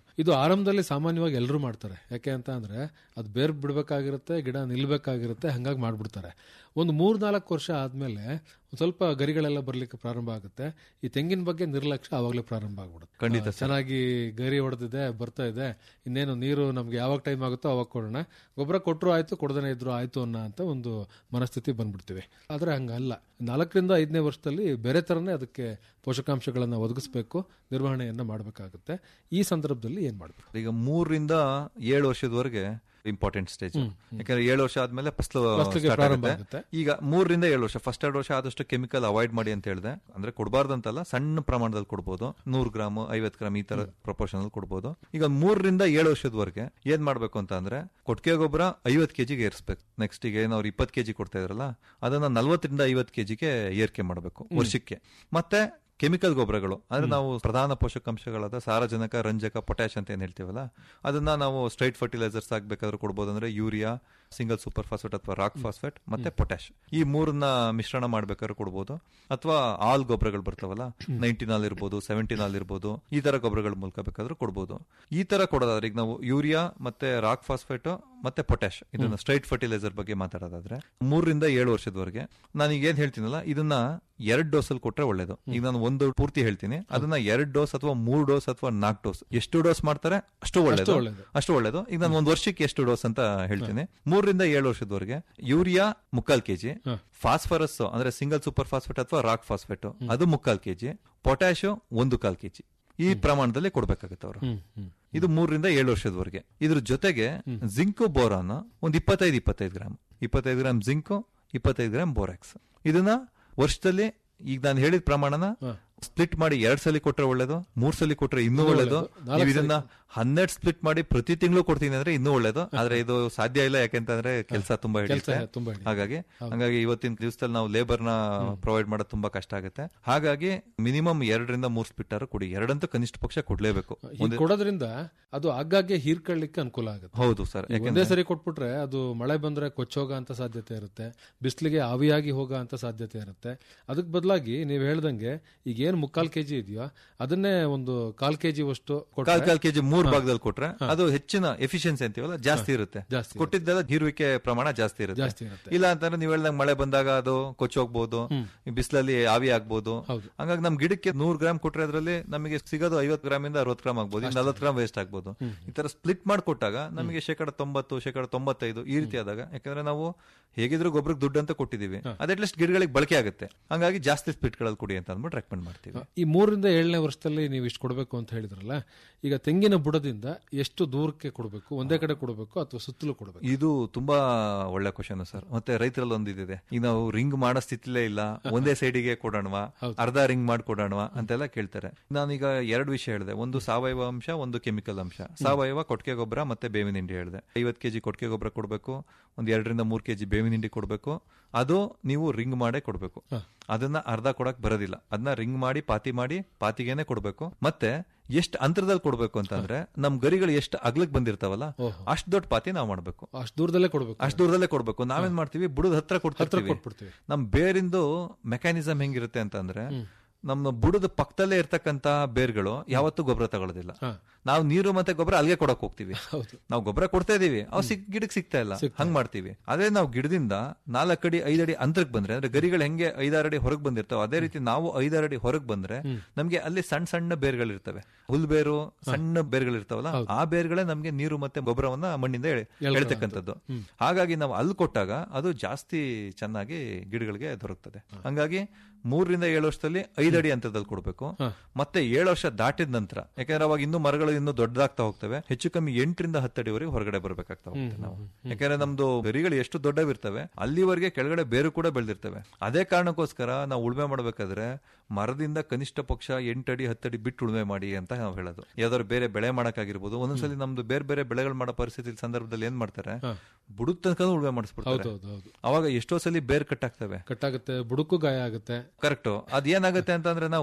ಇದು ಆರಂಭದಲ್ಲಿ ಸಾಮಾನ್ಯವಾಗಿ ಎಲ್ಲರೂ ಮಾಡ್ತಾರೆ ಯಾಕೆ ಅಂತ ಅಂದ್ರೆ ಅದು ಬೇರ್ ಬಿಡಬೇಕಾಗಿರುತ್ತೆ ಗಿಡ ನಿಲ್ಬೇಕಾಗಿರುತ್ತೆ ಹಂಗಾಗಿ ಮಾಡ್ಬಿಡ್ತಾರೆ ಒಂದು ಮೂರ್ ನಾಲ್ಕು ವರ್ಷ ಆದ್ಮೇಲೆ ಒಂದ್ ಸ್ವಲ್ಪ ಗರಿಗಳೆಲ್ಲ ಬರ್ಲಿಕ್ಕೆ ಪ್ರಾರಂಭ ಆಗುತ್ತೆ ಈ ತೆಂಗಿನ ಬಗ್ಗೆ ನಿರ್ಲಕ್ಷ್ಯ ಆವಾಗಲೇ ಪ್ರಾರಂಭ ಆಗ್ಬಿಡುತ್ತೆ ಖಂಡಿತ ಆ, ಚೆನ್ನಾಗಿ ಗರಿ ಹೊಡೆದಿದೆ ಬರ್ತಾ ಇದೆ ಇನ್ನೇನು ನೀರು ನಮ್ಗೆ ಯಾವಾಗ ಟೈಮ್ ಆಗುತ್ತೋ ಅವಾಗ ಕೊಡೋಣ ಗೊಬ್ಬರ ಕೊಟ್ಟರು ಆಯ್ತು ಕೊಡದೇನೆ ಇದ್ರು ಆಯ್ತು ಅನ್ನೋ ಅಂತ ಒಂದು ಮನಸ್ಥಿತಿ ಬಂದ್ಬಿಡ್ತೀವಿ ಆದ್ರೆ ಹಂಗಲ್ಲ ನಾಲ್ಕರಿಂದ ಐದನೇ ವರ್ಷದಲ್ಲಿ ಬೇರೆ ತರನೇ ಅದಕ್ಕೆ ಪೋಷಕಾಂಶಗಳನ್ನ ಒದಗಿಸ್ಬೇಕು ನಿರ್ವಹಣೆಯನ್ನ ಮಾಡಬೇಕಾಗುತ್ತೆ ಈ ಸಂದರ್ಭದಲ್ಲಿ ಏನ್ ಮಾಡ್ಬೇಕು ಈಗ ಮೂರರಿಂದ ಏಳು ವರ್ಷದವರೆಗೆ ಇಂಪಾರ್ಟೆಂಟ್ ಸ್ಟೇಜ್ ಯಾಕಂದ್ರೆ ಏಳು ವರ್ಷ ಆದ್ಮೇಲೆ ಫಸಲು ಫಸಲಿಗೆ start ಪ್ರಾರಂಭ ಆಗುತ್ತೆ. ಆಗುತ್ತೆ. ಈಗ ಮೂರರಿಂದ ಏಳು ವರ್ಷ ಫಸ್ಟ್ ಎರಡು ವರ್ಷ ಆದಷ್ಟು ಕೆಮಿಕಲ್ ಅವಾಯ್ಡ್ ಮಾಡಿ ಅಂತ ಹೇಳಿದೆ ಅಂದ್ರೆ ಕೊಡಬಾರ್ದಂತಲ್ಲ ಸಣ್ಣ ಪ್ರಮಾಣದಲ್ಲಿ ಕೊಡ್ಬೋದು ನೂರು ಗ್ರಾಮ್ ಐವತ್ ಗ್ರಾಮ್ ಈ ತರ ಪ್ರಪೋರ್ಷನ್ ಕೊಡ್ಬೋದು ಈಗ ಮೂರರಿಂದ ಏಳು ವರ್ಷದವರೆಗೆ ಏನ್ ಮಾಡ್ಬೇಕು ಅಂತ ಅಂದ್ರೆ ಕೊಟ್ಟಿಗೆ ಗೊಬ್ಬರ ಐವತ್ ಕೆಜಿಗೆ ಏರಿಸ್ಬೇಕು ನೆಕ್ಸ್ಟ್ ಈಗ ಏನೋ ಅವ್ರು ಇಪ್ಪತ್ತು ಕೆಜಿ ಕೊಡ್ತಾ ಇದ್ರಲ್ಲ ಅದನ್ನ ನಲ್ವತ್ತರಿಂದ ಐವತ್ ಕೆಜಿಗೆ ಏರಿಕೆ ಮಾಡಬೇಕು ವರ್ಷಕ್ಕೆ ಮತ್ತೆ ಕೆಮಿಕಲ್ ಗೊಬ್ಬರಗಳು ಅಂದ್ರೆ ನಾವು ಪ್ರಧಾನ ಪೋಷಕಾಂಶಗಳಾದ ಸಾರಜನಕ ರಂಜಕ ಪೊಟ್ಯಾಶ್ ಅಂತ ಏನ್ ಹೇಳ್ತೀವಲ್ಲ ಅದನ್ನ ನಾವು ಸ್ಟ್ರೈಟ್ ಫರ್ಟಿಲೈಸರ್ಸ್ ಆಗ್ಬೇಕಾದ್ರೆ ಕೊಡ್ಬೋದು ಅಂದ್ರೆ ಯೂರಿಯಾ ಸಿಂಗಲ್ ಸೂಪರ್ ಫಾಸ್ಫೇಟ್ ಅಥವಾ ರಾಕ್ ಫಾಸ್ಫೇಟ್ ಮತ್ತೆ ಪೊಟ್ಯಾಶ್ ಈ ಮೂರನ್ನ ಮಿಶ್ರಣ ಮಾಡ್ಬೇಕಾದ್ರೆ ಕೊಡ್ಬೋದು ಅಥವಾ ಆಲ್ ಗೊಬ್ಬರಗಳು ಬರ್ತಾವಲ್ಲ ನೈನ್ಟಿನಾಲ್ ಇರ್ಬೋದು ಸೆವೆಂಟಿನಾಲ್ ಇರ್ಬೋದು ಈ ತರ ಗೊಬ್ಬರಗಳ ಮೂಲಕ ಬೇಕಾದ್ರೂ ಕೊಡ್ಬೋದು ಈ ತರ ಕೊಡೋದಾದ್ರೆ ಈಗ ನಾವು ಯೂರಿಯಾ ಮತ್ತೆ ರಾಕ್ ಫಾಸ್ಫೇಟ್ ಮತ್ತೆ ಪೊಟ್ಯಾಶ್ ಇದನ್ನ ಸ್ಟ್ರೈಟ್ ಫರ್ಟಿಲೈಸರ್ ಬಗ್ಗೆ ಮಾತಾಡೋದಾದ್ರೆ ಮೂರರಿಂದ ಏಳು ವರ್ಷದವರೆಗೆ ನಾನು ಈಗ ಏನ್ ಹೇಳ್ತೀನಲ್ಲ ಇದನ್ನ ಎರಡ್ ಡೋಸ್ ಅಲ್ಲಿ ಕೊಟ್ರೆ ಒಳ್ಳೇದು ಈಗ ನಾನು ಒಂದು ಪೂರ್ತಿ ಹೇಳ್ತೀನಿ ಅದನ್ನ ಎರಡ್ ಡೋಸ್ ಅಥವಾ ಮೂರ್ ಡೋಸ್ ಅಥವಾ ನಾಲ್ಕು ಡೋಸ್ ಎಷ್ಟು ಡೋಸ್ ಮಾಡ್ತಾರೆ ಅಷ್ಟು ಒಳ್ಳೇದು ಒಳ್ಳೇದು. ಅಷ್ಟು ಒಳ್ಳೇದು ಈಗ ನಾನು ಒಂದ್ ವರ್ಷಕ್ಕೆ ಎಷ್ಟು ಡೋಸ್ ಅಂತ ಹೇಳ್ತೀನಿ ಮೂರರಿಂದ ಏಳು ವರ್ಷದವರೆಗೆ ಯೂರಿಯಾ ಮುಕ್ಕಾಲ್ ಕೆಜಿ ಫಾಸ್ಫರಸ್ ಅಂದ್ರೆ ಸಿಂಗಲ್ ಸೂಪರ್ ಫಾಸ್ಫೇಟ್ ಅಥವಾ ರಾಕ್ ಫಾಸ್ಫೇಟ್ ಅದು ಮುಕ್ಕಾಲ್ ಕೆಜಿ ಪೊಟ್ಯಾಶ್ ಒಂದು ಕಾಲ್ ಕೆಜಿ ಈ ಪ್ರಮಾಣದಲ್ಲಿ ಕೊಡ್ಬೇಕಾಗುತ್ತೆ ಅವರು ಇದು ಮೂರರಿಂದ ಏಳು ವರ್ಷದವರೆಗೆ ಇದ್ರ ಜೊತೆಗೆ ಜಿಂಕ್ ಬೋರಾನ್ ಒಂದು ಇಪ್ಪತ್ತೈದು ಇಪ್ಪತ್ತೈದು ಗ್ರಾಮ್ ಇಪ್ಪತ್ತೈದು ಗ್ರಾಮ್ ಜಿಂಕ್ ಇಪ್ಪತ್ತೈದು ಗ್ರಾಮ್ ಬೋರಾಕ್ಸ್ ಇದನ್ನ ವರ್ಷದಲ್ಲಿ ಈಗ ನಾನು ಹೇಳಿದ ಪ್ರಮಾಣನ ಸ್ಪ್ಲಿಟ್ ಮಾಡಿ ಎರಡ್ ಸಲ ಕೊಟ್ರೆ ಒಳ್ಳೇದು ಮೂರ್ ಸಲ ಕೊಟ್ರೆ ಇನ್ನೂ ಒಳ್ಳೇದು ನಾಲ್ಕು ನೀವು ಇದನ್ನ ಹನ್ನೆರಡು ಸ್ಪ್ಲಿಟ್ ಮಾಡಿ ಪ್ರತಿ ತಿಂಗಳು ಕೊಡ್ತೀನಿ ಅಂದ್ರೆ ಇನ್ನೂ ಒಳ್ಳೇದು ಆದ್ರೆ ಇದು ಸಾಧ್ಯ ಇಲ್ಲ ಯಾಕೆಂತಂದ್ರೆ ಕೆಲಸ ತುಂಬಾ ಕೆಲ್ಸ ಹಿಡಿಯುತ್ತೆ ತುಂಬಾ ಹಿಡಿಯುತ್ತೆ. ಹಾಗಾಗಿ ಹಾಗಾಗಿ ಇವತ್ತಿನ ದಿವಸದಲ್ಲಿ ನಾವು ಲೇಬರ್ ನ ಪ್ರೊವೈಡ್ ಮಾಡೋದು ತುಂಬಾ ಕಷ್ಟ ಆಗುತ್ತೆ ಹಾಗಾಗಿ ಮಿನಿಮಮ್ ಎರಡರಿಂದ ಮೂರ್ ಸ್ಪ್ಲಿಟ್ ಆದ್ರೂ ಕೊಡಿ ಎರಡಂತೂ ಕನಿಷ್ಠ ಪಕ್ಷ ಕೊಡ್ಲೇಬೇಕು ಹೀಗ್ ಕೊಡೋದ್ರಿಂದ ಅದು ಆಗಾಗ್ಗೆ ಹೀರ್ಕೊಳ್ಳಿಕ್ಕೆ ಅನುಕೂಲ ಆಗುತ್ತೆ ಹೌದು ಸರ್ ಈಗ ಒಂದೇ ಯಾಕಂದ್ರೆ ಸರಿ ಕೊಟ್ಬಿಟ್ರೆ ಅದು ಮಳೆ ಬಂದ್ರೆ ಕೊಚ್ಚೋಗ ಅಂತ ಸಾಧ್ಯತೆ ಇರುತ್ತೆ ಬಿಸಿಲಿಗೆ ಆವಿಯಾಗಿ ಹೋಗೋ ಅಂತ ಸಾಧ್ಯತೆ ಇರುತ್ತೆ ಅದಕ್ಕೆ ಬದಲಾಗಿ ನೀವು ಹೇಳ್ದಂಗೆ ಈಗ ಏನ್ ಮುಕ್ಕಾಲ್ ಕೆಜಿ ಇದೆಯೋ ಅದನ್ನೇ ಒಂದು ಕಾಲ್ ಕೆಜಿ ಅಷ್ಟು ಕಾಲ್ ಕಾಲ್ ಕೆಜಿ ಮೂರ್ ಭಾಗದಲ್ಲಿ ಕೊಟ್ರೆ ಅದು ಹೆಚ್ಚಿನ ಎಫಿಷಿಯನ್ಸಿ ಅಂತೀವಲ್ಲ ಜಾಸ್ತಿ ಇರುತ್ತೆ ಜಾಸ್ತಿ ಕೊಟ್ಟಿದ್ದೆಲ್ಲ ಹೀರುವಿಕೆ ಪ್ರಮಾಣ ಜಾಸ್ತಿ ಇರುತ್ತೆ ಜಾಸ್ತಿ ಇರುತ್ತೆ. ಇಲ್ಲ ಅಂತಂದ್ರೆ ನೀವ್ ಹೇಳ್ದಂಗ್ ಮಳೆ ಬಂದಾಗ ಅದು ಕೊಚ್ಚೋಗ್ಬೋದು ಬಿಸಿಲಲ್ಲಿ ಆವಿ ಆಗ್ಬೋದು ಹಂಗಾಗಿ ನಮ್ ಗಿಡಕ್ಕೆ ನೂರ್ ಗ್ರಾಮ್ ಕೊಟ್ರೆ ಅದರಲ್ಲಿ ನಮಗೆ ಸಿಗೋದು ಐವತ್ ಗ್ರಾಮ್ ಇಂದ ಅರವತ್ ಗ್ರಾಮ್ ಆಗ್ಬೋದು ನಲ್ವತ್ ಗ್ರಾಮ್ ವೇಸ್ಟ್ ಆಗ್ಬೋದು ಈ ತರ ಸ್ಪ್ಲಿಟ್ ಮಾಡಿಕೊಟ್ಟಾಗ ನಮಗೆ ಶೇಕಡ ತೊಂಬತ್ತು ಶೇಕಡ ತೊಂಬತ್ತೈದು ಈ ರೀತಿ ಆದಾಗ ಯಾಕಂದ್ರೆ ನಾವು ಹೇಗಿದ್ರು ಗೊಬ್ಬರಕ್ಕೆ ದುಡ್ಡು ಅಂತ ಕೊಟ್ಟಿದೀವಿ ಅದೆಟ್ಲೀಸ್ಟ್ ಗಿಡಗಳಿಗೆ ಬಳಕೆ ಆಗುತ್ತೆ ಹಂಗಾಗಿ ಜಾಸ್ತಿ ಸ್ಪ್ಲಿಟ್ ಗಳಲ್ಲಿ ಕೊಡಿ ಅಂತ ಅಂದ್ಬಿಟ್ಟು ರೆಕಮೆಂಡ್ ಮಾಡ್ತೀವಿ ಈ ಮೂರರಿಂದ ಏಳನೇ ವರ್ಷದಲ್ಲಿ ನೀವು ಇಷ್ಟು ಕೊಡಬೇಕು ಅಂತ ಹೇಳಿದ್ರಲ್ಲ ಈಗ ತೆಂಗಿನ ಬುಡದಿಂದ ಎಷ್ಟು ದೂರಕ್ಕೆ ಕೊಡಬೇಕು ಒಂದೇ ಕಡೆ ಕೊಡಬೇಕು ಅಥವಾ ಸುತ್ತಲೂ ಕೊಡಬೇಕು ಇದು ತುಂಬಾ ಒಳ್ಳೆ ಕ್ವಶನ್ ಸರ್ ಮತ್ತೆ ರೈತರಲ್ಲಿ ಒಂದಿದೆ ಈಗ ನಾವು ರಿಂಗ್ ಮಾಡೋ ಸ್ಥಿತಿಲೇ ಇಲ್ಲ ಒಂದೇ ಸೈಡಿಗೆ ಕೊಡೋಣವಾ ಅರ್ಧ ರಿಂಗ್ ಮಾಡಿ ಕೊಡೋಣವಾ ಅಂತೆಲ್ಲ ಕೇಳ್ತಾರೆ ನಾನೀಗ ಎರಡು ವಿಷಯ ಹೇಳಿದೆ ಒಂದು ಸಾವಯವ ಅಂಶ ಒಂದು ಕೆಮಿಕಲ್ ಅಂಶ ಸಾವಯವ ಕೊಟ್ಟಿಗೆ ಗೊಬ್ಬರ ಮತ್ತೆ ಬೇವಿನ ಹಿಂಡಿ ಹೇಳಿದೆ ಐವತ್ತು ಕೆಜಿ ಕೊಟ್ಟಿಗೆ ಗೊಬ್ಬರ ಕೊಡಬೇಕು ಒಂದ್ ಎರಡರಿಂದ ಮೂರ್ ಕೆಜಿ ಬೇವಿನ ಹಿಂಡಿ ಕೊಡಬೇಕು ಅದು ನೀವು ರಿಂಗ್ ಮಾಡೇ ಕೊಡಬೇಕು ಅದನ್ನ ಅರ್ಧ ಕೊಡಕ್ ಬರೋದಿಲ್ಲ ಅದನ್ನ ರಿಂಗ್ ಮಾಡಿ ಪಾತಿ ಮಾಡಿ ಪಾತಿಗೆನೆ ಕೊಡಬೇಕು ಮತ್ತೆ ಎಷ್ಟು ಅಂತರದಲ್ಲಿ ಕೊಡಬೇಕು ಅಂತಂದ್ರೆ ನಮ್ ಗರಿಗಳು ಎಷ್ಟು ಅಗ್ಲಕ್ ಬಂದಿರ್ತಾವಲ್ಲ ಅಷ್ಟು ದೊಡ್ಡ ಪಾತಿ ನಾವು ಮಾಡ್ಬೇಕು ಅಷ್ಟು ದೂರದಲ್ಲೇ ಕೊಡಬೇಕು ಅಷ್ಟು ದೂರದಲ್ಲೇ ಕೊಡ್ಬೇಕು ನಾವೇನ್ ಮಾಡ್ತೀವಿ ಬುಡದ ಹತ್ರ ಕೊಡ್ತಿರ್ತೀವಿ ಕೊಟ್ಬಿಡ್ತೀವಿ. ನಮ್ ಬೇರಿಂದು ಮೆಕ್ಯಾನಿಸಮ್ ಹೆಂಗಿರುತ್ತೆ ಅಂತಂದ್ರೆ ನಮ್ಮ ಬುಡದ ಪಕ್ಕದಲ್ಲೇ ಇರ್ತಕ್ಕಂತ ಬೇರ್ಗಳು ಯಾವತ್ತೂ ಗೊಬ್ಬರ ತಗೊಳ್ಳೋದಿಲ್ಲ ನಾವು ನೀರು ಮತ್ತೆ ಗೊಬ್ಬರ ಅಲ್ಲಿಗೆ ಕೊಡಕ್ ಹೋಗ್ತೀವಿ ನಾವು ಗೊಬ್ಬರ ಕೊಡ್ತಾ ಇದೀವಿ ಅವ್ ಸಿಕ್ ಗಿಡಕ್ಕೆ ಸಿಗ್ತಾ ಇಲ್ಲ ಹಂಗ್ ಮಾಡ್ತೀವಿ ಅದೇ ನಾವು ಗಿಡದಿಂದ ನಾಲ್ಕು ಅಡಿ ಐದಡಿ ಅಂತರಕ್ಕೆ ಬಂದ್ರೆ ಅಂದ್ರೆ ಗರಿಗಳು ಹೆಂಗೆ ಐದಾರು ಅಡಿ ಹೊರಗೆ ಬಂದಿರ್ತಾವ ಅದೇ ರೀತಿ ನಾವು ಐದಾರು ಅಡಿ ಹೊರಗೆ ಬಂದ್ರೆ ನಮ್ಗೆ ಅಲ್ಲಿ ಸಣ್ಣ ಸಣ್ಣ ಬೇರ್ಗಳಿರ್ತವೆ ಹುಲ್ ಬೇರು ಸಣ್ಣ ಬೇರ್ಗಳಿರ್ತಾವಲ್ಲ ಆ ಬೇರ್ಗಳೇ ನಮ್ಗೆ ನೀರು ಮತ್ತೆ ಗೊಬ್ಬರವನ್ನ ಮಣ್ಣಿಂದ ಎಳೆ- ಎಳಿತಕ್ಕಂಥದ್ದು ಹಾಗಾಗಿ ನಾವು ಅಲ್ಲಿ ಕೊಟ್ಟಾಗ ಅದು ಜಾಸ್ತಿ ಚೆನ್ನಾಗಿ ಗಿಡಗಳಿಗೆ ದೊರಕ್ತದೆ ಹಂಗಾಗಿ ಮೂರರಿಂದ ಏಳು ವರ್ಷದಲ್ಲಿ ಐದು ಅಡಿ ಅಂತರದಲ್ಲಿ ಕೊಡಬೇಕು ಮತ್ತೆ ಏಳು ವರ್ಷ ದಾಟಿದ ನಂತರ ಯಾಕಂದ್ರೆ ಅವಾಗ ಇನ್ನೂ ಮರಗಳು ಇನ್ನೂ ದೊಡ್ಡದಾಗ್ತಾ ಹೋಗ್ತವೆ ಹೆಚ್ಚು ಕಮ್ಮಿ ಎಂಟರಿಂದ ಹತ್ತು ಅಡಿವರೆಗೆ ಹೊರಗಡೆ ಬರ್ಬೇಕಾಗ್ತಾ ಹೋಗುತ್ತೆ ನಾವು ಯಾಕಂದ್ರೆ ನಮ್ದು ಗರಿಗಳು ಎಷ್ಟು ದೊಡ್ಡವಿರ್ತವೆ ಅಲ್ಲಿವರೆಗೆ ಕೆಳಗಡೆ ಬೇರು ಕೂಡ ಬೆಳೆದಿರ್ತವೆ ಅದೇ ಕಾರಣಕ್ಕೋಸ್ಕರ ನಾವು ಉಳುಮೆ ಮಾಡ್ಬೇಕಾದ್ರೆ ಮರದಿಂದ ಕನಿಷ್ಠ ಪಕ್ಷ ಎಂಟಡಿ ಹತ್ತಡಿ ಬಿಟ್ಟು ಉಳುಮೆ ಮಾಡಿ ಅಂತ ನಾವು ಹೇಳೋದು ಯಾವ್ದಾದ್ರು ಬೇರೆ ಬೆಳೆ ಮಾಡಕ್ಕಾಗಿರ್ಬೋದು ಒಂದೊಂದ್ಸಲಿ ನಮ್ದು ಬೇರೆ ಬೇರೆ ಬೆಳೆಗಳು ಮಾಡೋ ಪರಿಸ್ಥಿತಿ ಸಂದರ್ಭದಲ್ಲಿ ಏನ್ ಮಾಡ್ತಾರೆ ಬುಡದ ತನಕ ಉಳುಮೆ ಮಾಡಿಸ್ಬಿಡ್ತಾರೆ ಹೌದು, ಹೌದು. ಅವಾಗ ಎಷ್ಟೋ ಸಲ ಬೇರ್ ಕಟ್ ಆಗ್ತವೆ ಕಟ್ಟಾಗುತ್ತೆ ಬುಡಕ್ಕೂ ಗಾಯ ಆಗುತ್ತೆ ಕರೆಕ್ಟ್ ಅದ್ ಏನಾಗುತ್ತೆ ಅಂತಂದ್ರೆ ನಾವು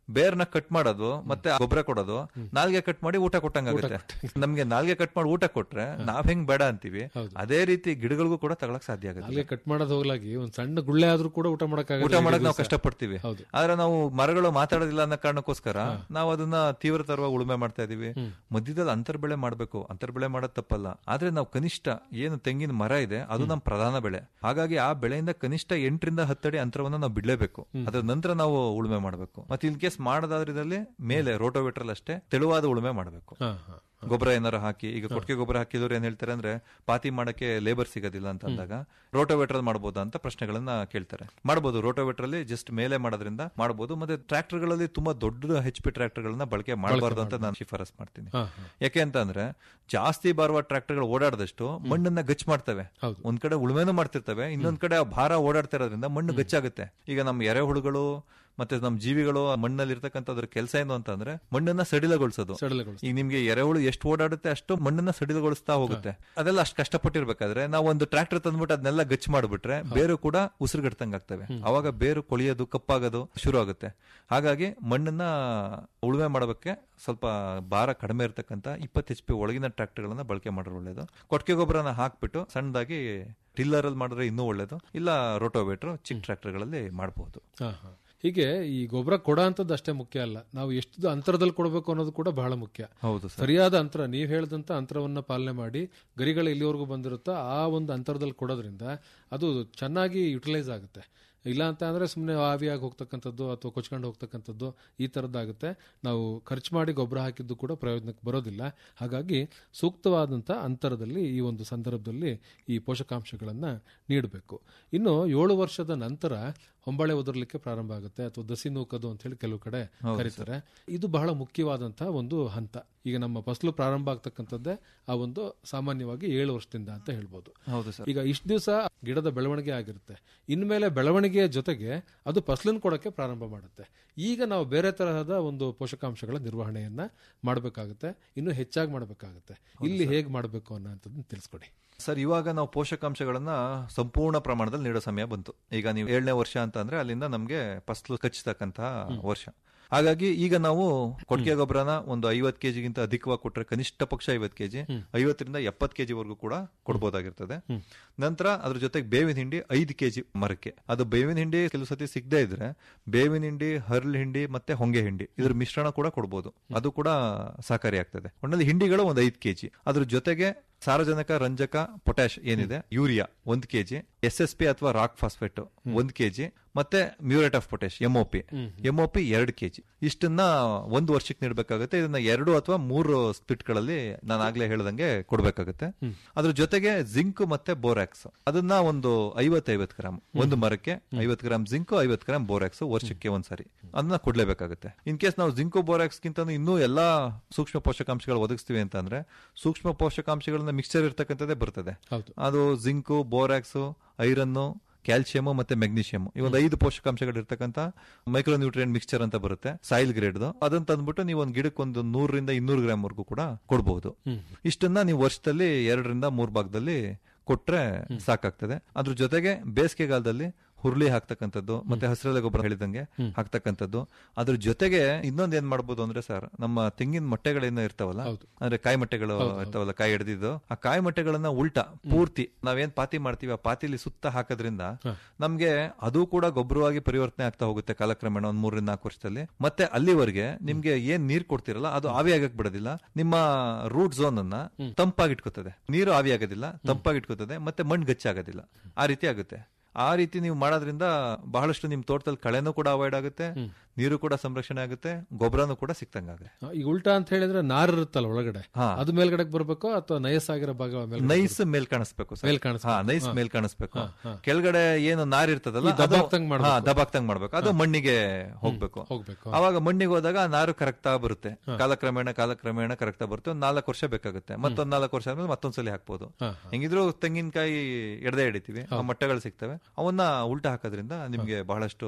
ಬೇರ್ನ ಕಟ್ ಮಾಡೋದು ಮತ್ತೆ ಗೊಬ್ಬರ ಕೊಡೋದು ನಾಲ್ಗೆ ಕಟ್ ಮಾಡಿ ಊಟ ಕೊಟ್ಟಂಗಾಗುತ್ತೆ ನಮ್ಗೆ ನಾಲ್ಗೆ ಕಟ್ ಮಾಡಿ ಊಟ ಕೊಟ್ರೆ ನಾವ್ ಹೆಂಗ್ ಬೇಡ ಅಂತೀವಿ ಅದೇ ರೀತಿ ಗಿಡಗಳಿಗೂ ಕೂಡ ತಗೊಳಕ್ ಸಾಧ್ಯ ಆಗುತ್ತೆ ಅಲ್ಲಿಗೆ ಕಟ್ ಮಾಡೋದು ಹೋಗ್ಲಾಗಿ ಒಂದ್ ಸಣ್ಣ ಗುಳ್ಳೆ ಆದ್ರೂ ಕೂಡ ಊಟ ಮಾಡಕ್ಕಾಗಲ್ಲ ಊಟ ಮಾಡಕ್ ಇಡೀ ನಾವು ದಿವ್ಸ. ಕಷ್ಟಪಡ್ತೀವಿ ಹೌದು ಆದ್ರೆ ನಾವು ಮರಗಳು ಮಾತಾಡೋದಿಲ್ಲ ಅನ್ನೋ ಕಾರಣಕ್ಕೋಸ್ಕರ ನಾವು ಅದನ್ನ ತೀವ್ರತರವಾಗಿ ಉಳುಮೆ ಮಾಡ್ತಾ ಇದೀವಿ ಮಧ್ಯದಲ್ಲಿ ಅಂತರ್ ಬೆಳೆ ಮಾಡ್ಬೇಕು ಅಂತರ್ ಬೆಳೆ ಮಾಡೋದ್ ತಪ್ಪಲ್ಲ ಆದ್ರೆ ನಾವು ಕನಿಷ್ಠ ಏನು ತೆಂಗಿನ ಮರ ಇದೆ ಅದು ನಮ್ಮ ಪ್ರಧಾನ ಬೆಳೆ ಹಾಗಾಗಿ ಆ ಬೆಳೆಯಿಂದ ಕನಿಷ್ಠ ಎಂಟರಿಂದ ಹತ್ತಡಿ ಅಂತರವನ್ನ ನಾವು ಬಿಡ್ಲೇಬೇಕು ಅದ್ರ ನಂತರ ನಾವು ಉಳುಮೆ ಮಾಡಬೇಕು ಮತ್ತೆ ಇನ್ ಕೇಸ್ ಮಾಡದಾದ್ರೆ ಇದರಲ್ಲಿ ಮೇಲೆ ರೋಟೋವೇಟ್ರಲ್ ಅಷ್ಟೇ ತೆಳುವಾದ ಉಳುಮೆ ಮಾಡಬೇಕು ಹಾ ಹಾ ಗೊಬ್ಬರ ಏನಾರು ಹಾಕಿ ಈಗ ಕೊಟ್ಟಿಗೆ ಗೊಬ್ಬರ ಹಾಕಿದವ್ರು ಏನ್ ಹೇಳ್ತಾರೆ ಅಂದ್ರೆ ಪಾತಿ ಮಾಡಕ್ಕೆ ಲೇಬರ್ ಸಿಗೋದಿಲ್ಲ ಅಂತ ಅಂದಾಗ ರೋಟೋವೇಟರ್ ಮಾಡಬಹುದಾ ಅಂತ ಪ್ರಶ್ನೆಗಳನ್ನ ಕೇಳ್ತಾರೆ ಮಾಡಬಹುದು ರೋಟೋವೇಟರ್ ಅಲ್ಲಿ ಜಸ್ಟ್ ಮೇಲೆ ಮಾಡೋದ್ರಿಂದ ಮಾಡಬಹುದು ಮತ್ತೆ ಟ್ರಾಕ್ಟರ್ ಗಳಲ್ಲಿ ತುಂಬಾ ದೊಡ್ಡ ಹೆಚ್ ಪಿ ಟ್ರಾಕ್ಟರ್ ಗಳನ್ನ ಬಳಕೆ ಮಾಡಬಾರ್ದು ಅಂತ ನಾನು ಶಿಫಾರಸ್ ಮಾಡ್ತೀನಿ ಹಾ ಹಾ ಯಾಕೆ ಅಂತ ಅಂದ್ರೆ ಜಾಸ್ತಿ ಬಾರುವ ಟ್ರಾಕ್ಟರ್ ಗಳು ಓಡಾಡದಷ್ಟು ಮಣ್ಣನ್ನ ಗಚ್ ಮಾಡ್ತವೆ ಹೌದು. ಒಂದ್ ಕಡೆ ಉಳುಮೆನೂ ಮಾಡ್ತಿರ್ತವೆ ಇನ್ನೊಂದ್ ಕಡೆ ಆ ಭಾರ ಓಡಾಡ್ತಾ ಇರೋದ್ರಿಂದ ಮಣ್ಣು ಗಚ್ಚಾಗುತ್ತೆ ಈಗ ನಮ್ಮ ಎರೆಹುಳುಗಳು ಮತ್ತೆ ನಮ್ಮ ಜೀವಿಗಳು ಆ ಮಣ್ಣಲ್ಲಿ ಇರ್ತಕ್ಕಂಥದ್ರ ಕೆಲಸ ಏನು ಅಂತಂದ್ರೆ ಮಣ್ಣನ್ನ ಸಡಿಲಗೊಳಿಸೋದು ಸಡಿಲಗೊಳಿಸೋದು. ಈಗ ನಿಮ್ಗೆ ಎರೆಹುಳು ಎಷ್ಟು ಓಡಾಡುತ್ತೆ ಅಷ್ಟು ಮಣ್ಣನ್ನ ಸಡಿಲಗೊಳಿಸ್ತಾ ಹೋಗುತ್ತೆ ಅದೆಲ್ಲ ಅಷ್ಟು ಕಷ್ಟಪಟ್ಟಿರ್ಬೇಕಾದ್ರೆ ನಾವು ಒಂದು ಟ್ರಾಕ್ಟರ್ ತಂದ್ಬಿಟ್ಟು ಅದನ್ನೆಲ್ಲ ಗಚ್ ಮಾಡ್ಬಿಟ್ರೆ ಬೇರು ಕೂಡ ಉಸಿರುಗಡ್ತಂಗ್ ಆಗ್ತವೆ ಅವಾಗ ಬೇರು ಕೊಳಿಯೋದು ಕಪ್ಪಾಗೋದು ಶುರು ಆಗುತ್ತೆ ಹಾಗಾಗಿ ಮಣ್ಣನ್ನ ಉಳುಮೆ ಮಾಡೋದಕ್ಕೆ ಸ್ವಲ್ಪ ಭಾರ ಕಡಿಮೆ ಇರತಕ್ಕಂತ ಇಪ್ಪತ್ತು ಎಚ್ ಪಿ ಒಳಗಿನ ಟ್ರಾಕ್ಟರ್ಗಳನ್ನ ಬಳಕೆ ಮಾಡೋದು ಒಳ್ಳೇದು ಕೊಟ್ಟಿಗೆ ಗೊಬ್ಬರನ ಹಾಕ್ಬಿಟ್ಟು ಸಣ್ಣದಾಗಿ ಟಿಲ್ಲರ್ ಅಲ್ಲಿ ಮಾಡಿದ್ರೆ ಇನ್ನೂ ಒಳ್ಳೇದು ಇಲ್ಲ ರೋಟೋವೇಟ್ರು ಚಿಕ್ಕ ಟ್ರಾಕ್ಟರ್ಗಳಲ್ಲಿ ಮಾಡಬಹುದು ಹಾ, ಹಾ. ಹೀಗೆ ಈ ಗೊಬ್ಬರ ಕೊಡ ಅಂತದ್ದು ಅಷ್ಟೇ ಮುಖ್ಯ ಅಲ್ಲ ನಾವು ಎಷ್ಟು ಅಂತರದಲ್ಲಿ ಕೊಡಬೇಕು ಅನ್ನೋದು ಕೂಡ ಬಹಳ ಮುಖ್ಯ ಹೌದು ಸರ್ ಸರಿಯಾದ ಅಂತರ ನೀವು ಹೇಳಿದಂತ ಅಂತರವನ್ನ ಪಾಲನೆ ಮಾಡಿ ಗರಿಗಳು ಎಲ್ಲಿವರೆಗೂ ಬಂದಿರುತ್ತೋ ಆ ಒಂದು ಅಂತರದಲ್ಲಿ ಕೊಡೋದ್ರಿಂದ ಅದು ಚೆನ್ನಾಗಿ ಯುಟಿಲೈಸ್ ಆಗುತ್ತೆ ಇಲ್ಲ ಅಂತ ಅಂದ್ರೆ ಸುಮ್ಮನೆ ಆವಿಯಾಗಿ ಹೋಗ್ತಕ್ಕಂಥದ್ದು ಅಥವಾ ಕೊಚ್ಕೊಂಡು ಹೋಗ್ತಕ್ಕಂಥದ್ದು ಈ ಥರದ್ದಾಗುತ್ತೆ ನಾವು ಖರ್ಚು ಮಾಡಿ ಗೊಬ್ಬರ ಹಾಕಿದ್ದು ಕೂಡ ಪ್ರಯೋಜನಕ್ಕೆ ಬರೋದಿಲ್ಲ ಹಾಗಾಗಿ ಸೂಕ್ತವಾದಂಥ ಅಂತರದಲ್ಲಿ ಈ ಒಂದು ಸಂದರ್ಭದಲ್ಲಿ ಈ ಪೋಷಕಾಂಶಗಳನ್ನು ನೀಡಬೇಕು ಇನ್ನು ಏಳು ವರ್ಷದ ನಂತರ ಹೊಂಬಾಳೆ ಉದುರ್ಲಿಕ್ಕೆ ಪ್ರಾರಂಭ ಆಗುತ್ತೆ ಅಥವಾ ದಸಿ ನೂಕದು ಅಂತ ಹೇಳಿ ಕೆಲವು ಕಡೆ ಕರೀತಾರೆ ಇದು ಬಹಳ ಮುಖ್ಯವಾದಂತಹ ಒಂದು ಹಂತ ಈಗ ನಮ್ಮ ಫಸಲು ಪ್ರಾರಂಭ ಆಗ್ತಕ್ಕಂಥದ್ದೇ ಆ ಒಂದು ಸಾಮಾನ್ಯವಾಗಿ ಏಳು ವರ್ಷದಿಂದ ಅಂತ ಹೇಳ್ಬೋದು ಹೌದು ಸರ್ ಈಗ ಇಷ್ಟು ದಿವಸ ಗಿಡದ ಬೆಳವಣಿಗೆ ಆಗಿರುತ್ತೆ ಇನ್ಮೇಲೆ ಬೆಳವಣಿಗೆಯ ಜೊತೆಗೆ ಅದು ಫಸಲನ್ನು ಕೊಡಕ್ಕೆ ಪ್ರಾರಂಭ ಮಾಡುತ್ತೆ ಈಗ ನಾವು ಬೇರೆ ತರಹದ ಒಂದು ಪೋಷಕಾಂಶಗಳ ನಿರ್ವಹಣೆಯನ್ನ ಮಾಡಬೇಕಾಗುತ್ತೆ ಇನ್ನು ಹೆಚ್ಚಾಗಿ ಮಾಡಬೇಕಾಗುತ್ತೆ ಇಲ್ಲಿ ಹೇಗೆ ಮಾಡಬೇಕು ಅನ್ನೋಂಥದ್ದನ್ನ ತಿಳಿಸ್ಕೊಡಿ ಸರ್ ಇವಾಗ ನಾವು ಪೋಷಕಾಂಶಗಳನ್ನ ಸಂಪೂರ್ಣ ಪ್ರಮಾಣದಲ್ಲಿ ನೀಡೋ ಸಮಯ ಬಂತು ಈಗ ನೀವು ಏಳನೇ ವರ್ಷ ಅಂತ ಅಂದ್ರೆ ಅಲ್ಲಿಂದ ನಮ್ಗೆ ಫಸಲು ಕಚ್ಚತಕ್ಕಂತ ವರ್ಷ ಹಾಗಾಗಿ ಈಗ ನಾವು ಕೊಟ್ಟಿಗೆ ಗೊಬ್ಬರನ ಒಂದು ಐವತ್ ಕೆಜಿಗಿಂತ ಅಧಿಕವಾಗಿ ಕೊಟ್ರೆ ಕನಿಷ್ಠ ಪಕ್ಷ ಐವತ್ ಕೆಜಿ ಐವತ್ತರಿಂದ ಎಪ್ಪತ್ ಕೆಜಿ ವರೆಗೂ ಕೂಡ ಕೊಡ್ಬೋದಾಗಿರ್ತದೆ ನಂತರ ಅದ್ರ ಜೊತೆಗೆ ಬೇವಿನ ಹಿಂಡಿ ಐದು ಕೆಜಿ ಮರಕ್ಕೆ ಅದು ಬೇವಿನ ಹಿಂಡಿ ಕೆಲವು ಸತಿ ಸಿಗದೆ ಇದ್ರೆ ಬೇವಿನ ಹಿಂಡಿ ಹರ್ಲ್ ಹಿಂಡಿ ಮತ್ತೆ ಹೊಂಗೆ ಹಿಂಡಿ ಇದ್ರ ಮಿಶ್ರಣ ಕೂಡ ಕೊಡ್ಬೋದು ಅದು ಕೂಡ ಸಹಕಾರಿ ಆಗ್ತದೆ ಒಟ್ಟಿನಲ್ಲಿ ಹಿಂಡಿಗಳು ಒಂದು ಐದು ಕೆಜಿ ಅದ್ರ ಜೊತೆಗೆ ಸಾರಜನಕ ರಂಜಕ ಪೊಟ್ಯಾಶ್ ಏನಿದೆ ಯೂರಿಯಾ ಒಂದ್ ಕೆಜಿ ಎಸ್ ಎಸ್ ಪಿ ಅಥವಾ ರಾಕ್ ಫಾಸ್ಫೇಟ್ ಒಂದ್ ಕೆಜಿ ಮತ್ತೆ muriate of potash MOP MOP ಎರಡು ಕೆಜಿ ಇಷ್ಟನ್ನ ಒಂದು ವರ್ಷಕ್ಕೆ ನೀಡಬೇಕಾಗುತ್ತೆ ಇದನ್ನ ಎರಡು ಅಥವಾ ಮೂರು ಸ್ಪಿಟ್ ಗಳಲ್ಲಿ ನಾನು ಆಗ್ಲೇ ಹೇಳ್ದಂಗೆ ಕೊಡ್ಬೇಕಾಗುತ್ತೆ ಅದ್ರ ಜೊತೆಗೆ ಜಿಂಕ್ ಮತ್ತೆ ಬೋರಾಕ್ಸ್ ಅದನ್ನ ಒಂದು ಐವತ್ ಐವತ್ ಗ್ರಾಮ್ ಒಂದು ಮರಕ್ಕೆ ಐವತ್ ಗ್ರಾಮ್ ಜಿಂಕ್ ಐವತ್ ಗ್ರಾಮ್ ಬೋರಾಕ್ಸ್ ವರ್ಷಕ್ಕೆ ಒಂದ್ಸರಿ ಅದನ್ನ ಕೊಡ್ಲೇಬೇಕಾಗುತ್ತೆ ಇನ್ ಕೇಸ್ ನಾವು ಜಿಂಕು ಬೋರಾಕ್ಸ್ ಗಿಂತ ಇನ್ನೂ ಎಲ್ಲಾ ಸೂಕ್ಷ್ಮ ಪೋಷಕಾಂಶಗಳು ಒದಗಿಸ್ತೀವಿ ಅಂತಂದ್ರೆ ಸೂಕ್ಷ್ಮ ಪೋಷಕಾಂಶಗಳನ್ನ ಮಿಕ್ಸ್ಚರ್ ಇರ್ತಕ್ಕಂಥದ್ದೇ ಬರ್ತದೆ ಹೌದು ಅದು ಜಿಂಕು ಬೋರಾಕ್ಸ್ ಐರನ್ನು ಕ್ಯಾಲ್ಸಿಯಂ ಮತ್ತೆ ಮೆಗ್ನೀಷಿಯಂ ಈ ಒಂದು ಐದು ಪೋಷಕಾಂಶಗಳು ಇರ್ತಕ್ಕಂಥ ಮೈಕ್ರೋ ನ್ಯೂಟ್ರಿಯನ್ ಮಿಕ್ಸ್ಚರ್ ಅಂತ ಬರುತ್ತೆ ಸಾಯಿಲ್ ಗ್ರೇಡ್ ಅದನ್ನ ತಂದ್ಬಿಟ್ಟು ನೀವು ಒಂದು ಗಿಡಕ್ಕೆ ಒಂದು ನೂರರಿಂದ ಇನ್ನೂರು ಗ್ರಾಮ್ ವರೆಗೂ ಕೂಡ ಕೊಡಬಹುದು ಇಷ್ಟನ್ನ ನೀವು ವರ್ಷದಲ್ಲಿ ಎರಡರಿಂದ ಮೂರ್ ಭಾಗದಲ್ಲಿ ಕೊಟ್ರೆ ಸಾಕಾಗ್ತದೆ ಅದ್ರ ಜೊತೆಗೆ ಬೇಸಿಗೆಗಾಲದಲ್ಲಿ ಹುರುಳಿ ಹಾಕ್ತಕ್ಕಂಥದ್ದು ಮತ್ತೆ ಹಸಿರೆಲೆ ಗೊಬ್ಬರ ಹೇಳಿದಂಗೆ ಹಾಕ್ತಕ್ಕಂಥದ್ದು ಅದ್ರ ಜೊತೆಗೆ ಇನ್ನೊಂದ್ ಏನ್ ಮಾಡ್ಬೋದು ಅಂದ್ರೆ ಸರ್ ನಮ್ಮ ತೆಂಗಿನ ಮೊಟ್ಟೆಗಳೇನೋ ಇರ್ತಾವಲ್ಲ ಅಂದ್ರೆ ಕಾಯಿ ಮೊಟ್ಟೆಗಳು ಇರ್ತಾವಲ್ಲ ಕಾಯಿ ಹಿಡಿದಿದ್ದು ಆ ಕಾಯಿ ಮೊಟ್ಟೆಗಳನ್ನ ಉಲ್ಟಾ ಪೂರ್ತಿ ನಾವೇನ್ ಪಾತಿ ಮಾಡ್ತೀವಿ ಆ ಪಾತಿಲಿ ಸುತ್ತ ಹಾಕೋದ್ರಿಂದ ನಮ್ಗೆ ಅದು ಕೂಡ ಗೊಬ್ಬರವಾಗಿ ಪರಿವರ್ತನೆ ಆಗ್ತಾ ಹೋಗುತ್ತೆ ಕಾಲಕ್ರಮೇಣ ಒಂದ್ ಮೂರರಿಂದ ನಾಲ್ಕು ವರ್ಷದಲ್ಲಿ ಮತ್ತೆ ಅಲ್ಲಿವರೆಗೆ ನಿಮ್ಗೆ ಏನ್ ನೀರ್ ಕೊಡ್ತಿರಲ್ಲ ಅದು ಆವಿ ಆಗಕ್ ಬಿಡೋದಿಲ್ಲ ನಿಮ್ಮ ರೂಟ್ ಝೋನ್ ಅನ್ನ ತಂಪಾಗಿಟ್ಕೋತದೆ ನೀರು ಆವಿ ಆಗೋದಿಲ್ಲ ತಂಪಾಗಿಟ್ಕೋತದೆ ಮತ್ತೆ ಮಣ್ಣು ಗಚ್ಚಾಗೋದಿಲ್ಲ ಆ ರೀತಿ ಆಗುತ್ತೆ ಆ ರೀತಿ ನೀವು ಮಾಡೋದ್ರಿಂದ ಬಹಳಷ್ಟು ನಿಮ್ ತೋಟದಲ್ಲಿ ಕಳೆನೂ ಕೂಡ ಅವಾಯ್ಡ್ ಆಗುತ್ತೆ ನೀರು ಕೂಡ ಸಂರಕ್ಷಣೆ ಆಗುತ್ತೆ ಗೊಬ್ಬರನೂ ಕೂಡ ಸಿಕ್ತಂಗಾಗುತ್ತೆ ಆ, ಈಗ ಉಲ್ಟಾ ಅಂತ ಹೇಳಿದ್ರೆ ನಾರು ಇರುತ್ತಲ್ಲ ಒಳಗಡೆ ಹಾ. ಅದು ಮೇಲ್ಗಡೆಗೆ ಬರ್ಬೇಕು ಅಥವಾ ನೈಸ್ ಆಗಿರೋ ಭಾಗ ಮೇಲ್ಗಡೆ ನೈಸ್ ಬರ್ಬೇಕಾ? ಮೇಲ್ ಕಾಣಿಸ್ಬೇಕು ಸರ್. ಮೇಲ್ ಕಾಣಿಸ್ಬೇಕು. ಹಾ, ನೈಸ್ ಹಾ. ಮೇಲ್ ಕಾಣಿಸ್ಬೇಕು ಹಾ, ಹಾ. ಕೆಳಗಡೆ ಏನು ನಾರ್ ಇರ್ತದಲ್ಲ ಈ ದಬಾಕ್ದಂಗ್ ಮಾಡ್ಬೇಕು. ದಬಾಕ್ತಂಗ್ ಮಾಡ್ಬೇಕು ಅದು ಮಣ್ಣಿಗೆ ಹೋಗ್ಬೇಕು ಹೋಗ್ಬೇಕು. ಅವಾಗ ಮಣ್ಣಿಗೆ ಹೋದಾಗ ಆ ನಾರು ಕರೆಕ್ಟ್ ಆಗಿ ಬರುತ್ತೆ ಕಾಲಕ್ರಮೇಣ ಕಾಲಕ್ರಮೇಣ ಕರೆಕ್ಟ್ ಆಗಿ ಬರುತ್ತೆ ಒಂದ್ ನಾಲ್ಕು ವರ್ಷ ಬೇಕಾಗುತ್ತೆ ಮತ್ತೊಂದ್ ನಾಲ್ಕು ವರ್ಷ ಆದ್ಮೇಲೆ ಮತ್ತೊಂದ್ಸಲಿ ಹಾಕ್ಬೋದು ಹಾ, ಹೆಂಗಿದ್ರು ತೆಂಗಿನಕಾಯಿ ಎಡದೆ ಹಿಡಿತೀವಿ ಆ ಮೊಟ್ಟೆಗಳು ಸಿಗ್ತವೆ ಅವನ್ನ ಉಲ್ಟಾ ಹಾಕೋದ್ರಿಂದ ನಿಮ್ಗೆ ಬಹಳಷ್ಟು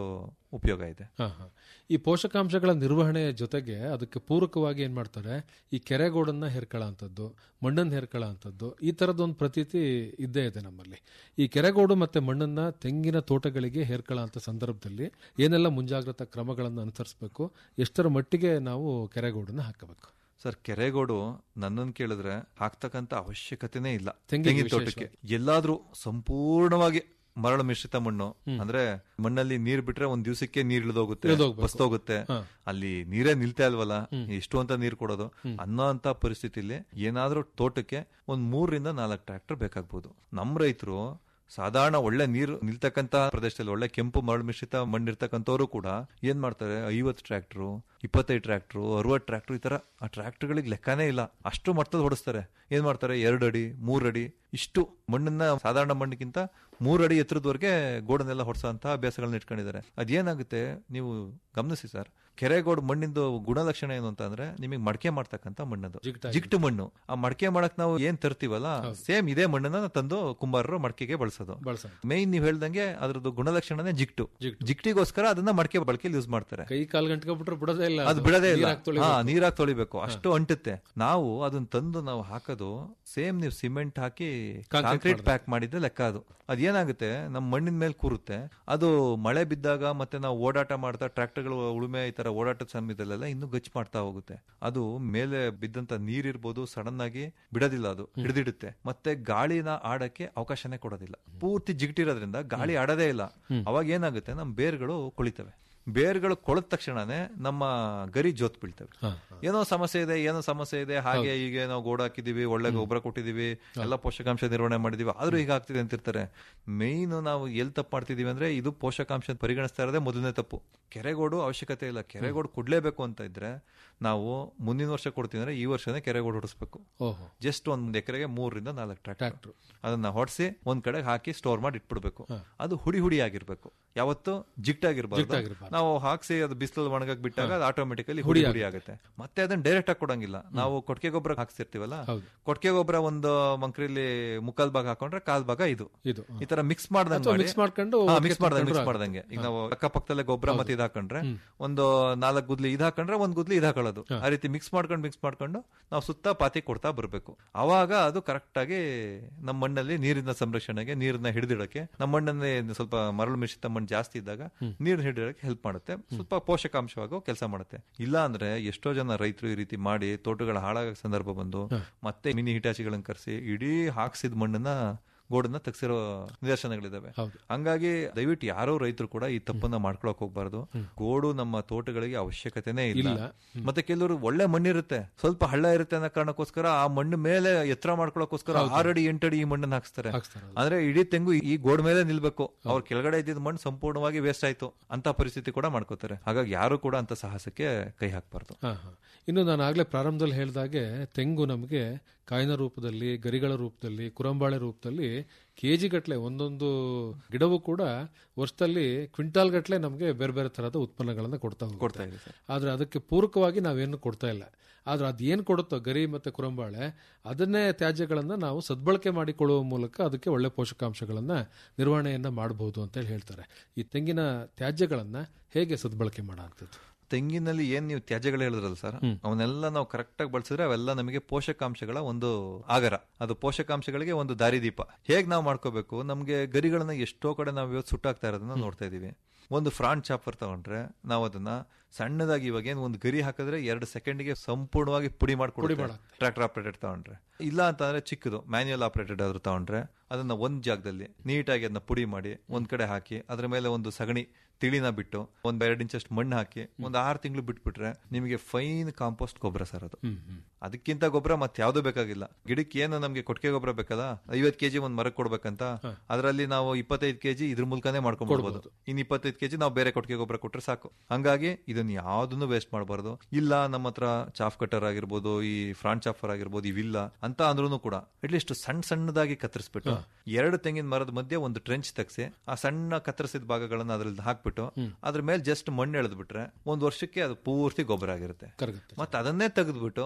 ಉಪಯೋಗ ಇದೆ ಹಾ, ಹಾ. ಈ ಪೋಷಕಾಂಶಗಳ ನಿರ್ವಹಣೆ ಜೊತೆಗೆ ಅದಕ್ಕೆ ಪೂರಕವಾಗಿ ಏನ್ ಮಾಡ್ತಾರೆ ಈ ಕೆರೆಗೋಡನ್ನ ಹೇರ್ಕೊಳ್ಳೋ ಅಂಥದ್ದು ಮಣ್ಣನ್ನು ಹೇರ್ಕೊಳ್ಳೋ ಅಂಥದ್ದು ಈ ತರದ ಒಂದು ಪ್ರತೀತಿ ಇದ್ದೇ ಇದೆ ನಮ್ಮಲ್ಲಿ ಈ ಕೆರೆಗೋಡು ಮತ್ತೆ ಮಣ್ಣನ್ನ ತೆಂಗಿನ ತೋಟಗಳಿಗೆ ಹೇರ್ಕೊಳ್ಳೋ ಅಂತ ಸಂದರ್ಭದಲ್ಲಿ ಏನೆಲ್ಲ ಮುಂಜಾಗ್ರತಾ ಕ್ರಮಗಳನ್ನು ಅನುಸರಿಸಬೇಕು ಎಷ್ಟರ ಮಟ್ಟಿಗೆ ನಾವು ಕೆರೆಗೋಡನ್ನ ಹಾಕಬೇಕು ಸರ್ ಕೆರೆಗೋಡು ನನ್ನನ್ನು ಕೇಳಿದ್ರೆ ಹಾಕ್ತಕ್ಕಂತ ಅವಶ್ಯಕತೆನೇ ಇಲ್ಲ ತೆಂಗಿಗೆ ತೆಂಗಿನ ತೋಟಕ್ಕೆ ಎಲ್ಲಾದ್ರೂ ಸಂಪೂರ್ಣವಾಗಿ ಮರಳು ಮಿಶ್ರಿತ ಮಣ್ಣು ಅಂದ್ರೆ ಮಣ್ಣಲ್ಲಿ ನೀರ್ ಬಿಟ್ರೆ ಒಂದ್ ದಿವಸಕ್ಕೆ ನೀರ್ ಇಳಿದೋಗುತ್ತೆ ಇಳ್ದೋಗ್ಬೇಕು. ಬಸ್ತೋಗುತ್ತೆ ಹಾ. ಅಲ್ಲಿ ನೀರೇ ನಿಲ್ತಾ ಇಲ್ವಲ್ಲ ಎಷ್ಟು ಅಂತ ನೀರ್ ಕೊಡೋದು ಅನ್ನೋ ಅಂತ ಪರಿಸ್ಥಿತಿಲಿ ಏನಾದ್ರೂ ತೋಟಕ್ಕೆ ಒಂದ್ ಮೂರರಿಂದ ನಾಲ್ಕು ಟ್ರ್ಯಾಕ್ಟರ್ ಬೇಕಾಗ್ಬೋದು ನಮ್ ರೈತರು ಸಾಧಾರಣ ಒಳ್ಳೆ ನೀರು ನಿಲ್ತಕ್ಕಂತ ಪ್ರದೇಶದಲ್ಲಿ ಒಳ್ಳೆ ಕೆಂಪು ಮರಳು ಮಿಶ್ರಿತ ಮಣ್ಣಿರ್ತಕ್ಕಂಥವ್ರು ಕೂಡ ಏನ್ ಮಾಡ್ತಾರೆ ಐವತ್ತು ಟ್ರ್ಯಾಕ್ಟ್ರು ಇಪ್ಪತ್ತೈದು ಟ್ರ್ಯಾಕ್ಟ್ರು ಅರವತ್ತು ಟ್ರ್ಯಾಕ್ಟರ್ ಈ ತರ ಆ ಟ್ರ್ಯಾಕ್ಟರ್ಗಳಿಗೆ ಲೆಕ್ಕನೇ ಇಲ್ಲ ಅಷ್ಟು ಮಟ್ಟದಲ್ಲಿ ಹೊಡಿಸ್ತಾರೆ ಏನ್ ಮಾಡ್ತಾರೆ ಎರಡು ಅಡಿ ಮೂರ್ ಅಡಿ ಇಷ್ಟು ಮಣ್ಣನ್ನ ಸಾಧಾರಣ ಮಣ್ಣಿಗಿಂತ ಮೂರ್ ಅಡಿ ಎತ್ತರದವರೆಗೆ ಗೋಡನ್ನೆಲ್ಲ ಹೊಡ್ಸೋ ಅಂತ ಅಭ್ಯಾಸಗಳನ್ನ ಇಟ್ಕೊಂಡಿದ್ದಾರೆ ಅದೇನಾಗುತ್ತೆ ನೀವು ಗಮನಿಸಿ ಸರ್ ಕೆರೆಗೋಡು ಮಣ್ಣಿಂದು ಗುಣಲಕ್ಷಣ ಏನು ಅಂತ ಅಂದ್ರೆ ನಿಮಗೆ ಮಡಕೆ ಮಾಡ್ತಕ್ಕಂತ ಮಣ್ಣದು ಜಿಗ್ಟಾಗಿ. ಜಿಗ್ಟು ಮಣ್ಣು ಆ ಮಡಕೆ ಮಾಡಕ್ ನಾವು ಏನ್ ತರ್ತೀವಲ್ಲ ಸೇಮ್ ಇದೇ ಮಣ್ಣನ್ನ ತಂದು ಕುಂಬಾರರು ಮಡಕೆಗೆ ಬಳಸೋದು ಬಳಸೋದು. ಮೇನ್ ನೀವ್ ಹೇಳ್ದಂಗೆ ಅದ್ರದ್ದು ಗುಣಲಕ್ಷಣನೇ ಜಿಗ್ಟು ಜಿಗ್ಟು. ಜಿಗ್ಟಿಗೋಸ್ಕರ ಅದನ್ನ ಮಡಕೆ ಬಳಕೆಯಲ್ಲಿ ಯೂಸ್ ಮಾಡ್ತಾರೆ ಕೈ ಕಾಲ್ ಗಂಟೆ ಬಿಟ್ರೆ ಬಿಡೋದೇ ಇಲ್ಲ ಅದು ಬಿಡದೇ ಇಲ್ಲ ನೀರಾಗ್ ತೊಳಿಬೇಕು. ಹಾ ನೀರಾಗಿ ತೊಳಿಬೇಕು ಅಷ್ಟು ಅಂಟುತ್ತೆ ನಾವು ಅದನ್ನ ತಂದು ನಾವು ಹಾಕೋದು ಸೇಮ್ ನೀವು ಸಿಮೆಂಟ್ ಹಾಕಿ Concrete ಕಾಂಕ್ರೀಟ್ ಮಾಡಿದ್ರೆ. ಪ್ಯಾಕ್ ಮಾಡಿದ್ರೆ ಲೆಕ್ಕ ಅದು ಅದೇನಾಗುತ್ತೆ ನಮ್ಮ ಮಣ್ಣಿನ ಮೇಲೆ ಕೂರುತ್ತೆ ಅದು ಮಳೆ ಬಿದ್ದಾಗ ಮತ್ತೆ ನಾವು ಓಡಾಟ ಮಾಡ್ತಾ ಟ್ರ್ಯಾಕ್ಟರ್ಗಳು ಉಳುಮೆ ಈ ತರ ಓಡಾಟದ ಸಮಯದಲ್ಲೆಲ್ಲ ಇನ್ನೂ ಗಚ್ಚಿ ಮಾಡ್ತಾ ಹೋಗುತ್ತೆ ಅದು ಮೇಲೆ ಬಿದ್ದಂತ ನೀರಿರ್ಬೋದು ಸಡನ್ ಆಗಿ ಬಿಡೋದಿಲ್ಲ ಅದು ಹಿಡಿದಿಡುತ್ತೆ ಮತ್ತೆ ಗಾಳಿನ ಆಡಕ್ಕೆ ಅವಕಾಶನೇ ಕೊಡೋದಿಲ್ಲ ಪೂರ್ತಿ ಜಿಗಿಟಿರೋದ್ರಿಂದ ಗಾಳಿ ಆಡೋದೇ ಇಲ್ಲ ಅವಾಗ ಏನಾಗುತ್ತೆ ನಮ್ಮ ಬೇರ್ಗಳು ಕೊಳಿತವೆ ಬೇರ್ಗಳು ಕೊಳದ ತಕ್ಷಣನೇ ನಮ್ಮ ಗರಿ ಜೋತ್ ಬೀಳ್ತವೆ ಹಾ, ಏನೋ ಸಮಸ್ಯೆ ಇದೆ ಏನೋ ಸಮಸ್ಯೆ ಇದೆ ಹಾಗೆ ಹೀಗೆ ನಾವು ಗೋಡ ಹಾಕಿದೀವಿ ಒಳ್ಳೆ ಗೊಬ್ಬರ ಕೊಟ್ಟಿದೀವಿ ಎಲ್ಲ ಪೋಷಕಾಂಶ ನಿರ್ವಹಣೆ ಮಾಡಿದೀವಿ ಆದ್ರೂ ಈಗ ಆಗ್ತಿದೆ ಅಂತಿರ್ತಾರೆ ಮೇಯ್ನ್ ನಾವು ಎಲ್ಲಿ ತಪ್ಪು ಮಾಡ್ತಿದೀವಿ ಅಂದ್ರೆ ಇದು ಪೋಷಕಾಂಶ ಅಂತ ಪರಿಗಣಿಸ್ತಾ ಇರೋದೇ ಮೊದಲನೇ ತಪ್ಪು ಕೆರೆಗೋಡು ಅವಶ್ಯಕತೆ ಇಲ್ಲ ಕೆರೆಗೋಡು ಕೊಡ್ಲೇಬೇಕು ಅಂತ ಇದ್ರೆ ನಾವು ಮುಂದಿನ ವರ್ಷ ಕೊಡ್ತೀವಿ ಅಂದ್ರೆ ಈ ವರ್ಷನೇ ಕೆರೆಗೋಡು ಹೊಡಿಸ್ಬೇಕು ಓಹೋ ಜಸ್ಟ್ ಒಂದ್ ಎಕರೆಗೆ ಮೂರರಿಂದ ನಾಲ್ಕು ಟ್ರ್ಯಾಕ್ಟರ್ ಟ್ರ್ಯಾಕ್ಟ್ರು. ಅದನ್ನ ಹೊಡ್ಸಿ ಒಂದ್ ಕಡೆ ಹಾಕಿ ಸ್ಟೋರ್ ಮಾಡಿ ಇಟ್ಬಿಡ್ಬೇಕು ಅದು ಹುಡಿ ಹುಡಿ ಆಗಿರ್ಬೇಕು ಯಾವತ್ತು ಜಿಟ್ಟಾಗಿರ್ಬಾರ್ದು ಜಿಟ್ಟಾಗಿರ್ಬಾರ್ದು. ನಾವು ಹಾಕ್ಸಿ ಅದು ಬಿಸಿಲು ಒಣಗಕ್ ಬಿಟ್ಟಾಗ ಅದು ಆಟೋಮೆಟಿಕಲಿ ಹುಡಿ ಹುಡಿ ಆಗುತ್ತೆ ಮತ್ತೆ ಅದನ್ನ ಡೈರೆಕ್ಟ್ ಆಗಿ ಕೊಡಂಗಿಲ್ಲ ನಾವು ಕೊಟ್ಟಿಗೆ ಗೊಬ್ಬರ ಹಾಕ್ಸಿರ್ತೀವಲ್ಲ ಹೌದು. ಕೊಟ್ಟಿಗೆ ಗೊಬ್ಬರ ಒಂದು ಮಂಕ್ರಿಲಿ ಮುಕ್ಕಾಲ್ ಭಾಗ ಹಾಕೊಂಡ್ರೆ ಕಾಲ್ ಭಾಗ ಇದು ಇದು ಈ ತರ ಮಿಕ್ಸ್ ಮಾಡ್ದಂಗೆ ಅಥವಾ ಮಾಡಿ- mix ಮಾಡ್ಕೊಂಡು ಹಾ, ಒಟ್ಟಿಗೆ mix ಮಾಡ್ದಂಗೆ ಮಿಕ್ಸ್ ತಿನ್ಕೊಂಡ್ರು ಮಾಡ್ದಂಗೆ ಈಗ ನಾವು ಅಕ್ಕಪಕ್ಕದಲ್ಲೇ ಗೊಬ್ಬರ ಮತ್ತೆ ಇದು ಹಾಕೊಂಡ್ರೆ ಒಂದು ನಾಲ್ಕು ಗುದ್ಲಿ ಇದು ಹಾಕೊಂಡ್ರೆ ಒಂದ್ ಗುದ್ಲಿ ಇದು ಹಾಕೊಳ್ಳೋದು ಆ ರೀತಿ ಮಿಕ್ಸ್ ಮಾಡ್ಕೊಂಡು ಮಿಕ್ಸ್ ಮಾಡ್ಕೊಂಡು ನಾವು ಸುತ್ತ ಪಾತಿ ಕೊಡ್ತಾ ಬರ್ಬೇಕು ಅವಾಗ ಅದು ಕರೆಕ್ಟ್ ಆಗಿ ನಮ್ಮ ಮಣ್ಣಲ್ಲಿ ನೀರಿನ ಸಂರಕ್ಷಣೆಗೆ ನೀರನ್ನ ಹಿಡಿದಿಡಕ್ಕೆ ನಮ್ಮ ಮಣ್ಣಲ್ಲಿ ಸ್ವಲ್ಪ ಮರಳು ಮಿಶ್ರಿತ ಮಣ್ಣು ಜಾಸ್ತಿ ಇದ್ದಾಗ ನೀರನ್ನ ಹಿಡಿಯೋಕೆ ಹೆಲ್ಪ್ ಮಾಡುತ್ತೆ ಸ್ವಲ್ಪ ಪೋಷಕಾಂಶವಾಗೋ ಕೆಲಸ ಮಾಡುತ್ತೆ ಇಲ್ಲ ಅಂದ್ರೆ ಎಷ್ಟೋ ಜನ ರೈತರು ಈ ರೀತಿ ಮಾಡಿ ತೋಟಗಳ ಹಾಳಾಗೋ ಸಂದರ್ಭ ಬಂದು ಮತ್ತೆ ಮಿನಿ ಹಿಟಾಚಿಗಳನ್ನ ಕರೆಸಿ ಇಡೀ ಹಾಕ್ಸಿದ ಮಣ್ಣನ್ನ ಗೋಡನ್ನ ತೆಗ್ಸಿರೋ ನಿದರ್ಶನಗಳಿದಾವೆ ಹೌದು. ಹಂಗಾಗಿ ದಯವಿಟ್ಟು ಯಾರೋ ರೈತರು ಕೂಡ ಈ ತಪ್ಪನ್ನ ಮಾಡ್ಕೊಳಕ್ ಹೋಗ್ಬಾರ್ದು ಗೋಡು ನಮ್ಮ ತೋಟಗಳಿಗೆ ಅವಶ್ಯಕತೆನೇ ಇಲ್ಲ ಇಲ್ಲ. ಮತ್ತೆ ಕೆಲವರು ಒಳ್ಳೆ ಮಣ್ಣಿರುತ್ತೆ ಸ್ವಲ್ಪ ಹಳ್ಳ ಇರುತ್ತೆ ಅನ್ನೋ ಕಾರಣಕ್ಕೋಸ್ಕರ ಆ ಮಣ್ಣು ಮೇಲೆ ಎತ್ತರ ಮಾಡ್ಕೊಳಕ್ಕೋಸ್ಕರ ಆರಡಿ ಎಂಟಡಿ ಈ ಮಣ್ಣನ್ನ ಹಾಕ್ಸ್ತಾರೆ ಹಾಕ್ಸ್ತಾರೆ, ಹೌದು. ಅಂದ್ರೆ ಇಡೀ ತೆಂಗು ಈ ಗೋಡ್ ಮೇಲೆ ನಿಲ್ಬೇಕು ಅವ್ರ ಕೆಳಗಡೆ ಇದ್ದಿದ್ದ ಮಣ್ಣು ಸಂಪೂರ್ಣವಾಗಿ ವೇಸ್ಟ್ ಆಯ್ತು ಅಂತ ಪರಿಸ್ಥಿತಿ ಕೂಡ ಮಾಡ್ಕೋತಾರೆ ಹಾಗಾಗಿ ಯಾರು ಕೂಡ ಅಂತ ಸಾಹಸಕ್ಕೆ ಕೈ ಹಾಕ್ಬಾರ್ದು ಹಾ, ಹಾ. ಇನ್ನು ನಾನು ಆಗ್ಲೇ ಪ್ರಾರಂಭದಲ್ಲಿ ಹೇಳಿದಾಗೆ ತೆಂಗು ನಮಗೆ ಕಾಯಿನ ರೂಪದಲ್ಲಿ ಗರಿಗಳ ರೂಪದಲ್ಲಿ ಕುರಂಬಾಳೆ ರೂಪದಲ್ಲಿ ಕೆಜಿ ಗಟ್ಲೆ ಒಂದೊಂದು ಗಿಡವೂ ಕೂಡ ವರ್ಷದಲ್ಲಿ ಕ್ವಿಂಟಾಲ್ ಗಟ್ಲೆ ನಮಗೆ ಬೇರೆ ಬೇರೆ ತರಹದ ಉತ್ಪನ್ನಗಳನ್ನು ಕೊಡ್ತಾ ಹೋಗುತ್ತೆ. ಕೊಡ್ತಾ ಇದೆ ಸರ್ ಆದ್ರೆ ಅದಕ್ಕೆ ಪೂರಕವಾಗಿ ನಾವೇನು ಕೊಡ್ತಾ ಇಲ್ಲ ಆದ್ರೆ ಅದೇನು ಕೊಡುತ್ತೋ ಗರಿ ಮತ್ತೆ ಕುರಂಬಾಳೆ ಅದನ್ನೇ ತ್ಯಾಜ್ಯಗಳನ್ನ ನಾವು ಸದ್ಬಳಕೆ ಮಾಡಿಕೊಳ್ಳುವ ಮೂಲಕ ಅದಕ್ಕೆ ಒಳ್ಳೆ ಪೋಷಕಾಂಶಗಳನ್ನ ನಿರ್ವಹಣೆಯನ್ನ ಮಾಡಬಹುದು ಅಂತ ಹೇಳಿ ಹೇಳ್ತಾರೆ ಈ ತೆಂಗಿನ ತ್ಯಾಜ್ಯಗಳನ್ನ ಹೇಗೆ ಸದ್ಬಳಕೆ ಮಾಡೋಂಥದ್ದು ತೆಂಗಿನಲ್ಲಿ ಏನ್ ನೀವು ತ್ಯಾಜ್ಯಗಳು ಹೇಳಿದ್ರಲ್ಲ ಸರ್ ಅವನ್ನೆಲ್ಲ ನಾವು ಕರೆಕ್ಟ್ ಆಗಿ ಬಳಸಿದ್ರೆ ಅವೆಲ್ಲ ನಮಗೆ ಪೋಷಕಾಂಶಗಳ ಒಂದು ಆಗರ ಅದು ಪೋಷಕಾಂಶಗಳಿಗೆ ಒಂದು ದಾರಿದೀಪ ಹೇಗ್ ನಾವು ಮಾಡ್ಕೋಬೇಕು ನಮ್ಗೆ ಗರಿಗಳನ್ನ ಎಷ್ಟೋ ಕಡೆ ನಾವು ಇವತ್ತು ಸುಟ್ಟಾಗ್ತಾ ಇರೋದನ್ನ ನೋಡ್ತಾ ಇದೀವಿ ಒಂದು ಫ್ರಾಂಟ್ ಚಾಪರ್ ತಗೊಂಡ್ರೆ ನಾವು ಅದನ್ನ ಸಣ್ಣದಾಗಿ ಇವಾಗ ಏನ್ ಒಂದು ಗರಿ ಹಾಕಿದ್ರೆ ಎರಡು ಸೆಕೆಂಡ್ಗೆ ಸಂಪೂರ್ಣವಾಗಿ ಪುಡಿ ಮಾಡ್ಕೊಡುತ್ತೆ ಟ್ರಾಕ್ಟರ್ ಆಪರೇಟೆಡ್ ತಗೊಂಡ್ರೆ ಇಲ್ಲ ಅಂತಂದ್ರೆ ಚಿಕ್ಕದು ಮ್ಯಾನ್ಯುಯಲ್ ಆಪರೇಟೆಡ್ ಆದ್ರೂ ತಗೊಂಡ್ರೆ ಅದನ್ನ ಒಂದ್ ಜಾಗದಲ್ಲಿ ನೀಟಾಗಿ ಅದನ್ನ ಪುಡಿ ಮಾಡಿ ಒಂದ್ ಕಡೆ ಹಾಕಿ ಅದ್ರ ಮೇಲೆ ಒಂದು ಸಗಣಿ ತಿಳಿನ ಬಿಟ್ಟು ಒಂದ್ ಎರಡು ಇಂಚಷ್ಟು ಮಣ್ಣು ಹಾಕಿ ಒಂದ್ ಆರು ತಿಂಗಳು ಬಿಟ್ಬಿಟ್ರೆ ನಿಮಗೆ ಫೈನ್ ಕಾಂಪೋಸ್ಟ್ ಗೊಬ್ಬರ ಸರ್ ಅದು ಅದಕ್ಕಿಂತ ಗೊಬ್ಬರ ಮತ್ತೆ ಯಾವ್ದು ಬೇಕಾಗಿಲ್ಲ ಗಿಡಕ್ಕೆ ಏನು ನಮ್ಗೆ ಕೊಟ್ಟಿಗೆ ಗೊಬ್ಬರ ಬೇಕಲ್ಲ ಐವತ್ ಕೆಜಿ ಒಂದ್ ಮರಕ್ಕೆ ಕೊಡ್ಬೇಕಂತ ಅದರಲ್ಲಿ ನಾವು ಇಪ್ಪತ್ತೈದು ಕೆಜಿ ಇದ್ರ ಮೂಲಕನೇ ಮಾಡ್ಕೊಂಡ್ಬೋದು ಇನ್ ಇಪ್ಪತ್ತೈದು ಕೆಜಿ ನಾವು ಬೇರೆ ಕೊಟ್ಟಿಗೆ ಗೊಬ್ಬರ ಕೊಟ್ರೆ ಸಾಕು ಹಂಗಾಗಿ ಇದನ್ನ ಯಾವ್ದನ್ನು ವೇಸ್ಟ್ ಮಾಡಬಾರ್ದು ಇಲ್ಲ ನಮ್ಮ ಹತ್ರ ಚಾಫ್ ಕಟರ್ ಆಗಿರ್ಬೋದು ಈ ಫ್ರಾಂಟ್ ಚಾಫರ್ ಆಗಿರ್ಬೋದು ಇವಿಲ್ಲ ಅಂತ ಅಂದ್ರೂ ಕೂಡ ಅಟ್ಲೀಸ್ಟ್ ಸಣ್ಣ ಸಣ್ಣದಾಗಿ ಕತ್ತರಿಸ್ಬಿಟ್ಟು ಎರಡು ತೆಂಗಿನ ಮರದ ಮಧ್ಯೆ ಒಂದು ಟ್ರೆಂಚ್ ತೆಗ್ಸಿ ಆ ಸಣ್ಣ ಕತ್ತರಿಸಿದ ಭಾಗಗಳನ್ನ ಅದ್ರಲ್ಲಿ ಹಾಕ್ಬಿಟ್ಟು ಅದ್ರ ಮೇಲೆ ಜಸ್ಟ್ ಮಣ್ಣು ಎಳೆದ್ಬಿಟ್ರೆ ಒಂದ್ ವರ್ಷಕ್ಕೆ ಅದು ಪೂರ್ತಿ ಗೊಬ್ಬರ ಆಗಿರುತ್ತೆ ಕರಗುತ್ತೆ ಮತ್ತೆ ಅದನ್ನೇ ತೆಗೆದ್ಬಿಟ್ಟು ನಾವು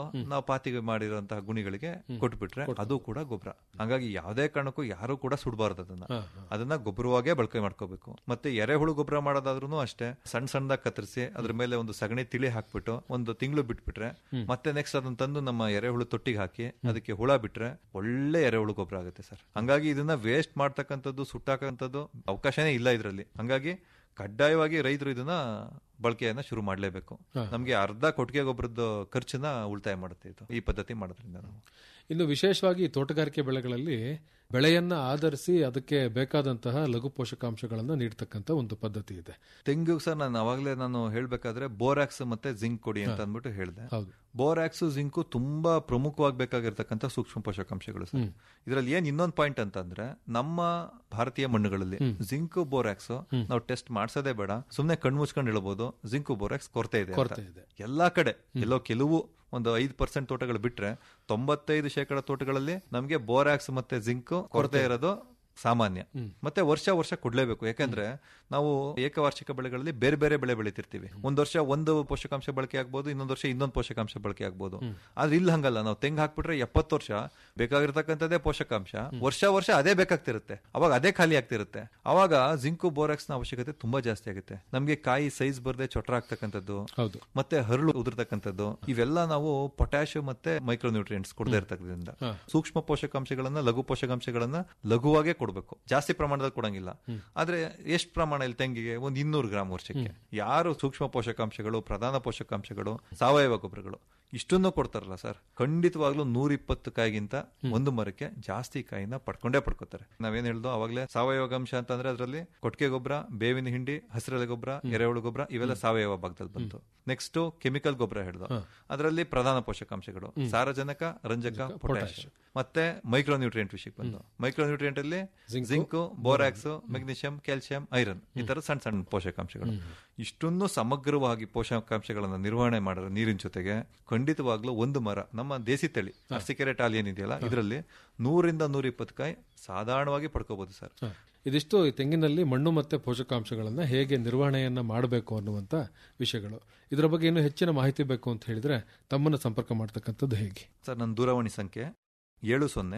ಪಾತಿಗೆ ಮಾಡಿರುವಂತಹ ಗುಣಿಗಳಿಗೆ ಕೊಟ್ಬಿಟ್ರೆ ಅದು ಕೂಡ ಗೊಬ್ಬರ ಹಾಗಾಗಿ ಯಾವುದೇ ಕಾರಣಕ್ಕೂ ಯಾರು ಕೂಡ ಸುಡಬಾರ್ದು ಅದನ್ನ ಹಾ, ಹಾ. ಅದನ್ನ ಗೊಬ್ಬರವಾಗೇ ಬಳಕೆ ಮಾಡ್ಕೋಬೇಕು ಮತ್ತೆ ಎರೆಹುಳು ಗೊಬ್ಬರ ಮಾಡೋದಾದ್ರೂ ಅಷ್ಟೇ ಸಣ್ಣ ಸಣ್ಣದಾಗಿ ಕತ್ತರಿಸಿ ಅದ್ರ ಮೇಲೆ ಒಂದು ಸಗಣಿ ತಿಳಿ ಹಾಕ್ಬಿಟ್ಟು ಒಂದು ತಿಂಗಳು ಬಿಟ್ಬಿಟ್ರೆ ಮತ್ತೆ ನೆಕ್ಸ್ಟ್ ಅದನ್ನ ತಂದು ನಮ್ಮ ಎರೆಹುಳು ತೊಟ್ಟಿಗೆ ಹಾಕಿ ಅದಕ್ಕೆ ಹುಳ ಬಿಟ್ರೆ ಒಳ್ಳೆ ಎರೆಹುಳು ಗೊಬ್ಬರ ಆಗುತ್ತೆ ಸರ್ ಹಂಗಾಗಿ ಇದನ್ನ ವೇಸ್ಟ್ ಮಾಡ್ತಕ್ಕಂಥದ್ದು ಸುಟ್ಟಾಕಂಥದ್ದು ಅವಕಾಶನೇ ಇಲ್ಲ ಇದರಲ್ಲಿ ಹಂಗಾಗಿ ಕಡ್ಡಾಯವಾಗಿ ರೈತರು ಇದನ್ನ ಬಳಕೆಯನ್ನ ಶುರು ಮಾಡಲೇಬೇಕು ನಮಗೆ ಅರ್ಧ ಕೊಟ್ಟಿಗೆ ಗೊಬ್ಬರದ ಖರ್ಚನ್ನ ಉಳಿತಾಯ ಮಾಡುತ್ತೆ ಇದು ಈ ಪದ್ಧತಿ ಮಾಡೋದ್ರಿಂದ ನಾವು ಇನ್ನು ವಿಶೇಷವಾಗಿ ತೋಟಗಾರಿಕೆ ಬೆಳೆಗಳಲ್ಲಿ ಬೆಳೆಯನ್ನ ಆಧರಿಸಿ ಅದಕ್ಕೆ ಬೇಕಾದಂತಹ ಲಘು ಪೋಷಕಾಂಶಗಳನ್ನ ನೀಡತಕ್ಕಂತ ಒಂದು ಪದ್ಧತಿ ಇದೆ ತೆಂಗು ಸರ್ ನಾನು ಅವಾಗಲೇ ನಾನು ಹೇಳ್ಬೇಕಾದ್ರೆ ಬೋರಾಕ್ಸ್ ಮತ್ತೆ ಜಿಂಕ್ ಕೊಡಿ ಅಂತ ಅಂದ್ಬಿಟ್ಟು ಹೇಳಿದೆ ಹೌದು ಬೋರಾಕ್ಸ್ ಜಿಂಕು ತುಂಬಾ ಪ್ರಮುಖವಾಗಿ ಬೇಕಾಗಿರ್ತಕ್ಕಂಥ ಸೂಕ್ಷ್ಮ ಪೋಷಕಾಂಶಗಳು ಸರ್ ಇದರಲ್ಲಿ ಏನ್ ಇನ್ನೊಂದು ಪಾಯಿಂಟ್ ಅಂತಂದ್ರೆ ನಮ್ಮ ಭಾರತೀಯ ಮಣ್ಣುಗಳಲ್ಲಿ ಜಿಂಕ್ ಬೋರಾಕ್ಸ್ ನಾವು ಟೆಸ್ಟ್ ಮಾಡ್ಸೋದೇ ಬೇಡ ಸುಮ್ನೆ ಕಣ್ಣು ಮುಚ್ಕೊಂಡು ಹೇಳ್ಬೋದು ಜಿಂಕ್ ಬೋರಾಕ್ಸ್ ಕೊರತೆ ಇದೆ ಅಂತ. ಕೊರತೆ ಇದೆ. ಎಲ್ಲಾ ಕಡೆ ಎಲ್ಲೋ ಕೆಲವು ಒಂದು ಐದು ಪರ್ಸೆಂಟ್ ತೋಟಗಳು ಬಿಟ್ರೆ ತೊಂಬತ್ತೈದು ಶೇಕಡ ತೋಟಗಳಲ್ಲಿ ನಮಗೆ ಬೋರಾಕ್ಸ್ ಮತ್ತೆ ಜಿಂಕ್ ಕೊರತೆ ಇರೋದು ಸಾಮಾನ್ಯ ಮತ್ತೆ ವರ್ಷ ವರ್ಷ ಕೊಡ್ಲೇಬೇಕು ಯಾಕಂದ್ರೆ ನಾವು ಏಕವಾರ್ಷಿಕ ಬೆಳೆಗಳಲ್ಲಿ ಬೇರೆ ಬೇರೆ ಬೆಳೆ ಬೆಳಿತಿರ್ತೀವಿ ಒಂದ್ ವರ್ಷ ಒಂದು ಪೋಷಕಾಂಶ ಬಳಕೆ ಆಗ್ಬೋದು ಇನ್ನೊಂದು ವರ್ಷ ಇನ್ನೊಂದು ಪೋಷಕಾಂಶ ಬಳಕೆ ಆಗ್ಬೋದು ಆದ್ರೆ ಇಲ್ಲಿ ಹಂಗಲ್ಲ ನಾವು ತೆಂಗು ಹಾಕ್ಬಿಟ್ರೆ ಎಪ್ಪತ್ತು ವರ್ಷ ಬೇಕಾಗಿರ್ತಕ್ಕಂಥದ್ದೇ ಪೋಷಕಾಂಶ ವರ್ಷ ವರ್ಷ ಅದೇ ಬೇಕಾಗ್ತಿರುತ್ತೆ ಅವಾಗ ಅದೇ ಖಾಲಿ ಆಗ್ತಿರುತ್ತೆ ಅವಾಗ ಜಿಂಕು ಬೋರಾಕ್ಸ್ ನ ಅವಶ್ಯಕತೆ ತುಂಬಾ ಜಾಸ್ತಿ ಆಗುತ್ತೆ ನಮಗೆ ಕಾಯಿ ಸೈಜ್ ಬರ್ದೆ ಚೊಟ್ರ ಆಗ್ತಕ್ಕಂಥದ್ದು ಹೌದು ಮತ್ತೆ ಹರಳು ಉದುರ್ತಕ್ಕಂಥದ್ದು ಇವೆಲ್ಲ ನಾವು ಪೊಟ್ಯಾಶ್ ಮತ್ತೆ ಮೈಕ್ರೋನ್ಯೂಟ್ರಿಯೆಂಟ್ಸ್ ಕೊಡದೇ ಇರ್ತಕ್ಕಂಥ ಸೂಕ್ಷ್ಮ ಪೋಷಕಾಂಶಗಳನ್ನ ಲಘು ಪೋಷಕಾಂಶಗಳನ್ನ ಲಘುವಾಗೇ ಕೊಡಬೇಕು ಜಾಸ್ತಿ ಪ್ರಮಾಣದಲ್ಲಿ ಕೊಡಂಗಿಲ್ಲ ಆದ್ರೆ ಎಷ್ಟು ಪ್ರಮಾಣ ಇಲ್ಲಿ ತೆಂಗಿಗೆ ಒಂದು ಇನ್ನೂರು ಗ್ರಾಮ್ ವರ್ಷಕ್ಕೆ ಯಾರು ಸೂಕ್ಷ್ಮ ಪೋಷಕಾಂಶಗಳು ಪ್ರಧಾನ ಪೋಷಕಾಂಶಗಳು ಸಾವಯವ ಗೊಬ್ಬರಗಳು ಇಷ್ಟನ್ನು ಕೊಡ್ತಾರಲ್ಲ ಸರ್ ಖಂಡಿತವಾಗ್ಲೂ ನೂರ ಇಪ್ಪತ್ತು ಕಾಯಿಗಿಂತ ಒಂದು ಮರಕ್ಕೆ ಜಾಸ್ತಿ ಕಾಯಿನ ಪಡ್ಕೊಂಡೇ ಪಡ್ಕೋತಾರೆ ನಾವೇನ್ ಹೇಳ್ದು ಅವಾಗಲೇ ಸಾವಯವ ಅಂಶ ಅಂತಂದ್ರೆ ಅದರಲ್ಲಿ ಕೊಟ್ಟಿಗೆ ಗೊಬ್ಬರ ಬೇವಿನ ಹಿಂಡಿ ಹಸಿರೆಲೆ ಗೊಬ್ಬರ ಎರೆಹುಳು ಗೊಬ್ಬರ ಇವೆಲ್ಲ ಸಾವಯವ ಭಾಗದಲ್ಲಿ ಬಂತು ನೆಕ್ಸ್ಟ್ ಕೆಮಿಕಲ್ ಗೊಬ್ಬರ ಹೇಳ್ದು ಅದರಲ್ಲಿ ಪ್ರಧಾನ ಪೋಷಕಾಂಶಗಳು ಸಾರಜನಕ ರಂಜಕ ಪೊಟ್ಯಾಶ್ ಮತ್ತೆ ಮೈಕ್ರೋ ನ್ಯೂಟ್ರಿಯೆಂಟ್ ವಿಷಯಕ್ಕೆ ಬಂದು ಮೈಕ್ರೋ ನ್ಯೂಟ್ರಿಯೆಂಟ್ ಅಲ್ಲಿ zinc borax magnesium calcium iron ಈ ತರ ಸಣ್ಣ ಸಣ್ಣ ಪೋಷಕಾಂಶಗಳು ಇಷ್ಟೊಂದು ಸಮಗ್ರವಾಗಿ ಪೋಷಕಾಂಶಗಳನ್ನ ನಿರ್ವಹಣೆ ಮಾಡಿದ್ರೆ ನೀರಿನ ಜೊತೆಗೆ ಖಂಡಿತವಾಗ್ಲೂ ಒಂದು ಮರ ನಮ್ಮ ದೇಸಿ ತಳಿ ಅರಸಿಕೆರೆ ಟಾಲ್ ಏನಿದೆಯಲ್ಲ ಇದರಲ್ಲಿ ನೂರಿಂದ ನೂರ ಇಪ್ಪತ್ತು ಕಾಯಿ ಸಾಧಾರಣವಾಗಿ ಪಡ್ಕೋಬಹುದು ಸರ್ ಹ. ಇದಿಷ್ಟು ಈ ತೆಂಗಿನಲ್ಲಿ ಮಣ್ಣು ಮತ್ತೆ ಪೋಷಕಾಂಶಗಳನ್ನ ಹೇಗೆ ನಿರ್ವಹಣೆಯನ್ನ ಮಾಡಬೇಕು ಅನ್ನುವಂತ ವಿಷಯಗಳು ಇದರ ಬಗ್ಗೆ ಇನ್ನೂ ಹೆಚ್ಚಿನ ಮಾಹಿತಿ ಬೇಕು ಅಂತ ಹೇಳಿದ್ರೆ ತಮ್ಮನ್ನು ಸಂಪರ್ಕ ಮಾಡ್ತಕ್ಕಂಥದ್ದು ಹೇಗೆ ಸರ್ ನನ್ನ ದೂರವಾಣಿ ಸಂಖ್ಯೆ ಏಳು ಸೊನ್ನೆ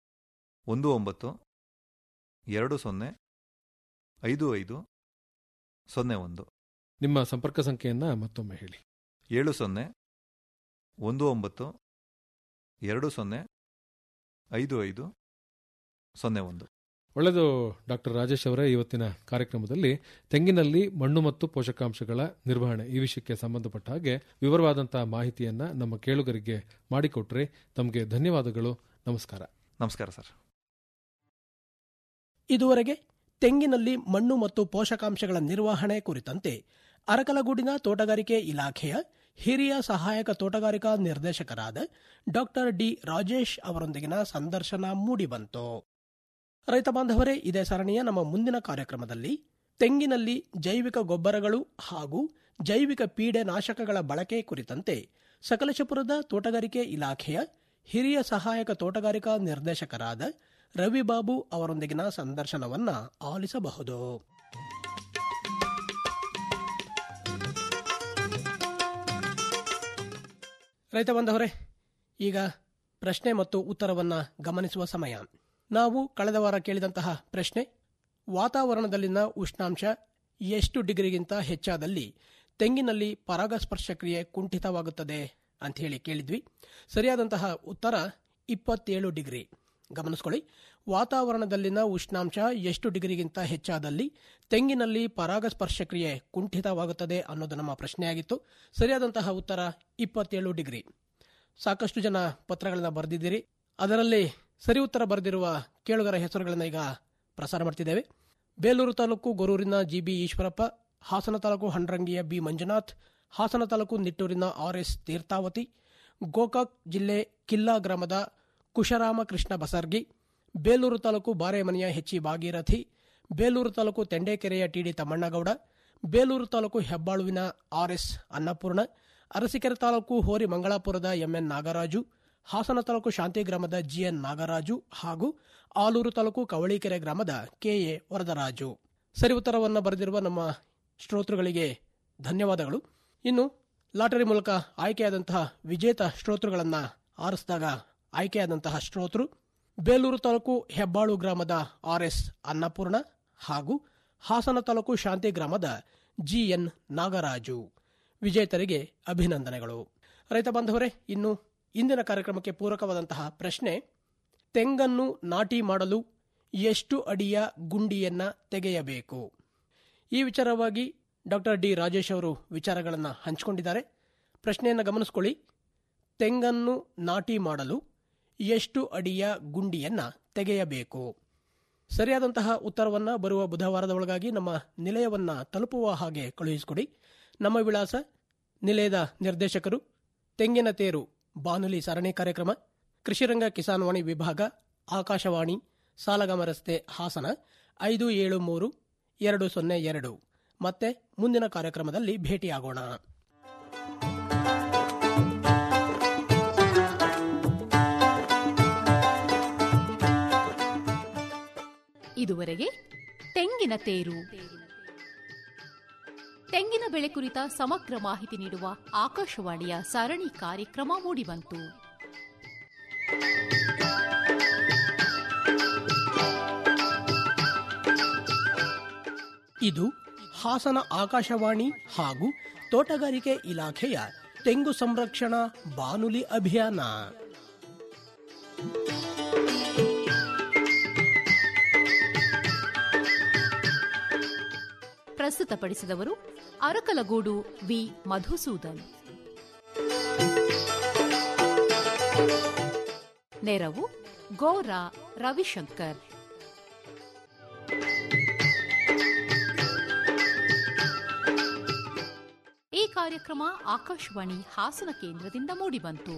ಒಂದು ಒಂಬತ್ತು ಎರಡು ಸೊನ್ನೆ ಐದು ಐದು ಸೊನ್ನೆ ಒಂದು ನಿಮ್ಮ ಸಂಪರ್ಕ ಸಂಖ್ಯೆಯನ್ನ ಮತ್ತೊಮ್ಮೆ ಹೇಳಿ ಏಳು ಸೊನ್ನೆ ಒಂದು ಒಂಬತ್ತು ಎರಡು ಸೊನ್ನೆ ಐದು ಐದು ಸೊನ್ನೆ ಒಂದು ಒಳ್ಳೆಯದು ಡಾಕ್ಟರ್ ರಾಜೇಶ್ ಅವರೇ ಇವತ್ತಿನ ಕಾರ್ಯಕ್ರಮದಲ್ಲಿ ತೆಂಗಿನಲ್ಲಿ ಮಣ್ಣು ಮತ್ತು ಪೋಷಕಾಂಶಗಳ ನಿರ್ವಹಣೆ ಈ ವಿಷಯಕ್ಕೆ ಸಂಬಂಧಪಟ್ಟ ಹಾಗೆ ವಿವರವಾದಂತಹ ಮಾಹಿತಿಯನ್ನ ನಮ್ಮ ಕೇಳುಗರಿಗೆ ಮಾಡಿಕೊಟ್ರೆ ತಮಗೆ ಧನ್ಯವಾದಗಳು ನಮಸ್ಕಾರ ನಮಸ್ಕಾರ ಸರ್ ಇದುವರೆಗೆ ತೆಂಗಿನಲ್ಲಿ ಮಣ್ಣು ಮತ್ತು ಪೋಷಕಾಂಶಗಳ ನಿರ್ವಹಣೆ ಕುರಿತಂತೆ ಅರಕಲಗೂಡಿನ ತೋಟಗಾರಿಕೆ ಇಲಾಖೆಯ ಹಿರಿಯ ಸಹಾಯಕ ತೋಟಗಾರಿಕಾ ನಿರ್ದೇಶಕರಾದ ಡಾಕ್ಟರ್ ಡಿ ರಾಜೇಶ್ ಅವರೊಂದಿಗಿನ ಸಂದರ್ಶನ ಮೂಡಿಬಂತು ರೈತ ಬಾಂಧವರೇ ಇದೇ ಸರಣಿಯ ನಮ್ಮ ಮುಂದಿನ ಕಾರ್ಯಕ್ರಮದಲ್ಲಿ ತೆಂಗಿನಲ್ಲಿ ಜೈವಿಕ ಗೊಬ್ಬರಗಳು ಹಾಗೂ ಜೈವಿಕ ಪೀಡೆ ನಾಶಕಗಳ ಬಳಕೆ ಕುರಿತಂತೆ ಸಕಲಶಪುರದ ತೋಟಗಾರಿಕೆ ಇಲಾಖೆಯ ಹಿರಿಯ ಸಹಾಯಕ ತೋಟಗಾರಿಕಾ ನಿರ್ದೇಶಕರಾದ ರವಿಬಾಬು ಅವರೊಂದಿಗಿನ ಸಂದರ್ಶನವನ್ನ ಆಲಿಸಬಹುದು ರೈತ ಬಾಂಧವರೇ ಈಗ ಪ್ರಶ್ನೆ ಮತ್ತು ಉತ್ತರವನ್ನ ಗಮನಿಸುವ ಸಮಯ ನಾವು ಕಳೆದ ವಾರ ಕೇಳಿದಂತಹ ಪ್ರಶ್ನೆ ವಾತಾವರಣದಲ್ಲಿನ ಉಷ್ಣಾಂಶ ಎಷ್ಟು ಡಿಗ್ರಿಗಿಂತ ಹೆಚ್ಚಾದಲ್ಲಿ ತೆಂಗಿನಲ್ಲಿ ಪರಾಗಸ್ಪರ್ಶ ಕ್ರಿಯೆ ಕುಂಠಿತವಾಗುತ್ತದೆ ಅಂತ ಹೇಳಿ ಕೇಳಿದ್ವಿ ಸರಿಯಾದಂತಹ ಉತ್ತರ ಇಪ್ಪತ್ತೇಳು ಡಿಗ್ರಿ ಗಮನಿಸ್ಕೊಳ್ಳಿ ವಾತಾವರಣದಲ್ಲಿನ ಉಷ್ಣಾಂಶ ಎಷ್ಟು ಡಿಗ್ರಿಗಿಂತ ಹೆಚ್ಚಾದಲ್ಲಿ ತೆಂಗಿನಲ್ಲಿ ಪರಾಗಸ್ಪರ್ಶ ಕ್ರಿಯೆ ಕುಂಠಿತವಾಗುತ್ತದೆ ಅನ್ನೋದು ನಮ್ಮ ಪ್ರಶ್ನೆಯಾಗಿತ್ತು ಸರಿಯಾದಂತಹ ಉತ್ತರ ಇಪ್ಪತ್ತೇಳು ಡಿಗ್ರಿ ಸಾಕಷ್ಟು ಜನ ಪತ್ರಗಳನ್ನು ಬರೆದಿದ್ದೀರಿ ಅದರಲ್ಲಿ ಸರಿ ಉತ್ತರ ಬರೆದಿರುವ ಕೇಳುಗರ ಹೆಸರುಗಳನ್ನು ಈಗ ಪ್ರಸಾರ ಮಾಡ್ತಿದ್ದೇವೆ ಬೇಲೂರು ತಾಲೂಕು ಗೊರೂರಿನ ಜಿಬಿ ಈಶ್ವರಪ್ಪ ಹಾಸನ ತಾಲೂಕು ಹಂಡ್ರಂಗಿಯ ಬಿ ಮಂಜುನಾಥ್ ಹಾಸನ ತಾಲೂಕು ನಿಟ್ಟೂರಿನ ಆರ್ ಎಸ್ ತೀರ್ಥಾವತಿ ಗೋಕಾಕ್ ಜಿಲ್ಲೆ ಕಿಲ್ಲಾ ಗ್ರಾಮದ ಕುಶರಾಮ ಕೃಷ್ಣ ಬಸರ್ಗಿ ಬೇಲೂರು ತಾಲೂಕು ಬಾರೆಮನೆಯ ಹೆಚ್ ಇ ಭಾಗೀರಥಿ ಬೇಲೂರು ತಾಲೂಕು ತೆಂಡೇಕೆರೆಯ ಟಿಡಿ ತಮ್ಮಣ್ಣಗೌಡ ಬೇಲೂರು ತಾಲೂಕು ಹೆಬ್ಬಾಳುವಿನ ಆರ್ ಎಸ್ ಅನ್ನಪೂರ್ಣ ಅರಸೀಕೆರೆ ತಾಲೂಕು ಹೋರಿ ಮಂಗಳಾಪುರದ ಎಂಎನ್ ನಾಗರಾಜು ಹಾಸನ ತಾಲೂಕು ಶಾಂತಿ ಗ್ರಾಮದ ಜಿಎನ್ ನಾಗರಾಜು ಹಾಗೂ ಆಲೂರು ತಾಲೂಕು ಕವಳಿಕೆರೆ ಗ್ರಾಮದ ಕೆಎ ವರದರಾಜು ಸರಿ ಉತ್ತರವನ್ನು ಬರೆದಿರುವ ನಮ್ಮ ಶ್ರೋತೃಗಳಿಗೆ ಧನ್ಯವಾದಗಳು ಇನ್ನು ಲಾಟರಿ ಮೂಲಕ ಆಯ್ಕೆಯಾದಂತಹ ವಿಜೇತ ಶ್ರೋತೃಗಳನ್ನು ಆರಿಸಿದಾಗ ಆಯ್ಕೆಯಾದಂತಹ ಶ್ರೋತೃ ಬೇಲೂರು ತಾಲೂಕು ಹೆಬ್ಬಾಳು ಗ್ರಾಮದ ಆರ್ಎಸ್ ಅನ್ನಪೂರ್ಣ ಹಾಗೂ ಹಾಸನ ತಾಲೂಕು ಶಾಂತಿ ಗ್ರಾಮದ ಜಿಎನ್ ನಾಗರಾಜು ವಿಜೇತರಿಗೆ ಅಭಿನಂದನೆಗಳು ರೈತ ಬಾಂಧವರೇ ಇನ್ನು ಇಂದಿನ ಕಾರ್ಯಕ್ರಮಕ್ಕೆ ಪೂರಕವಾದಂತಹ ಪ್ರಶ್ನೆ ತೆಂಗನ್ನು ನಾಟಿ ಮಾಡಲು ಎಷ್ಟು ಅಡಿಯ ಗುಂಡಿಯನ್ನ ತೆಗೆಯಬೇಕು ಈ ವಿಚಾರವಾಗಿ ಡಾಕ್ಟರ್ ಡಿ ರಾಜೇಶ್ ಅವರು ವಿಚಾರಗಳನ್ನು ಹಂಚಿಕೊಂಡಿದ್ದಾರೆ ಪ್ರಶ್ನೆಯನ್ನು ಗಮನಿಸಿಕೊಳ್ಳಿ ತೆಂಗನ್ನು ನಾಟಿ ಮಾಡಲು ಎಷ್ಟು ಅಡಿಯ ಗುಂಡಿಯನ್ನ ತೆಗೆಯಬೇಕು ಸರಿಯಾದಂತಹ ಉತ್ತರವನ್ನು ಬರುವ ಬುಧವಾರದ ಒಳಗಾಗಿ ನಮ್ಮ ನಿಲಯವನ್ನ ತಲುಪುವ ಹಾಗೆ ಕಳುಹಿಸಿಕೊಡಿ ನಮ್ಮ ವಿಳಾಸ ನಿಲಯದ ನಿರ್ದೇಶಕರು ತೆಂಗಿನ ತೇರು ಬಾನುಲಿ ಸರಣಿ ಕಾರ್ಯಕ್ರಮ ಕೃಷಿರಂಗ ಕಿಸಾನ್ ವಾಣಿ ವಿಭಾಗ ಆಕಾಶವಾಣಿ ಸಾಲಗಾಮ ರಸ್ತೆ ಹಾಸನ ಐದು ಏಳು ಮೂರು ಎರಡು ಸೊನ್ನೆ ಎರಡು ಮತ್ತೆ ಮುಂದಿನ ಕಾರ್ಯಕ್ರಮದಲ್ಲಿ ಭೇಟಿಯಾಗೋಣ ಇದುವರೆಗೆ ತೆಂಗಿನ ತೇರು ತೆಂಗಿನ ಬೆಳೆ ಕುರಿತ ಸಮಗ್ರ ಮಾಹಿತಿ ನೀಡುವ ಆಕಾಶವಾಣಿಯ ಸರಣಿ ಕಾರ್ಯಕ್ರಮ ಮೂಡಿಬಂತು ಇದು ಹಾಸನ ಆಕಾಶವಾಣಿ ಹಾಗೂ ತೋಟಗಾರಿಕೆ ಇಲಾಖೆಯ ತೆಂಗು ಸಂರಕ್ಷಣಾ ಬಾನುಲಿ ಅಭಿಯಾನ ಪ್ರಸ್ತುತಪಡಿಸಿದವರು ಅರಕಲಗೂಡು ವಿ ಮಧುಸೂದನ್ ನೆರವು ಗೋರಾ ರವಿಶಂಕರ್ ಈ ಕಾರ್ಯಕ್ರಮ ಆಕಾಶವಾಣಿ ಹಾಸನ ಕೇಂದ್ರದಿಂದ ಮೂಡಿಬಂತು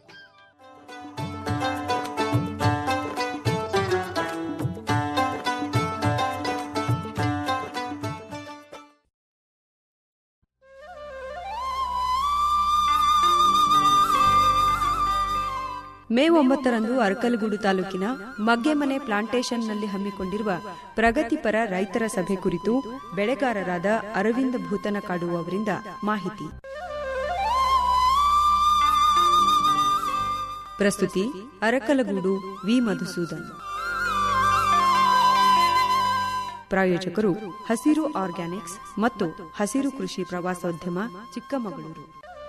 ಮೇ ಒಂಬತ್ತರಂದು ಅರಕಲಗೂಡು ತಾಲೂಕಿನ ಮಗ್ಗೆಮನೆ ಪ್ಲಾಂಟೇಶನ್ನಲ್ಲಿ ಹಮ್ಮಿಕೊಂಡಿರುವ ಪ್ರಗತಿಪರ ರೈತರ ಸಭೆ ಕುರಿತು ಬೆಳೆಗಾರರಾದ ಅರವಿಂದ ಭೂತನಕಾಡು ಅವರಿಂದ ಮಾಹಿತಿ ಪ್ರಸ್ತುತಿ ಅರಕಲಗೂಡು ವಿ ಮಧುಸೂದನ್ ಪ್ರಾಯೋಜಕರು ಹಸಿರು ಆರ್ಗ್ಯಾನಿಕ್ಸ್ ಮತ್ತು ಹಸಿರು ಕೃಷಿ ಪ್ರವಾಸೋದ್ಯಮ ಚಿಕ್ಕಮಗಳೂರು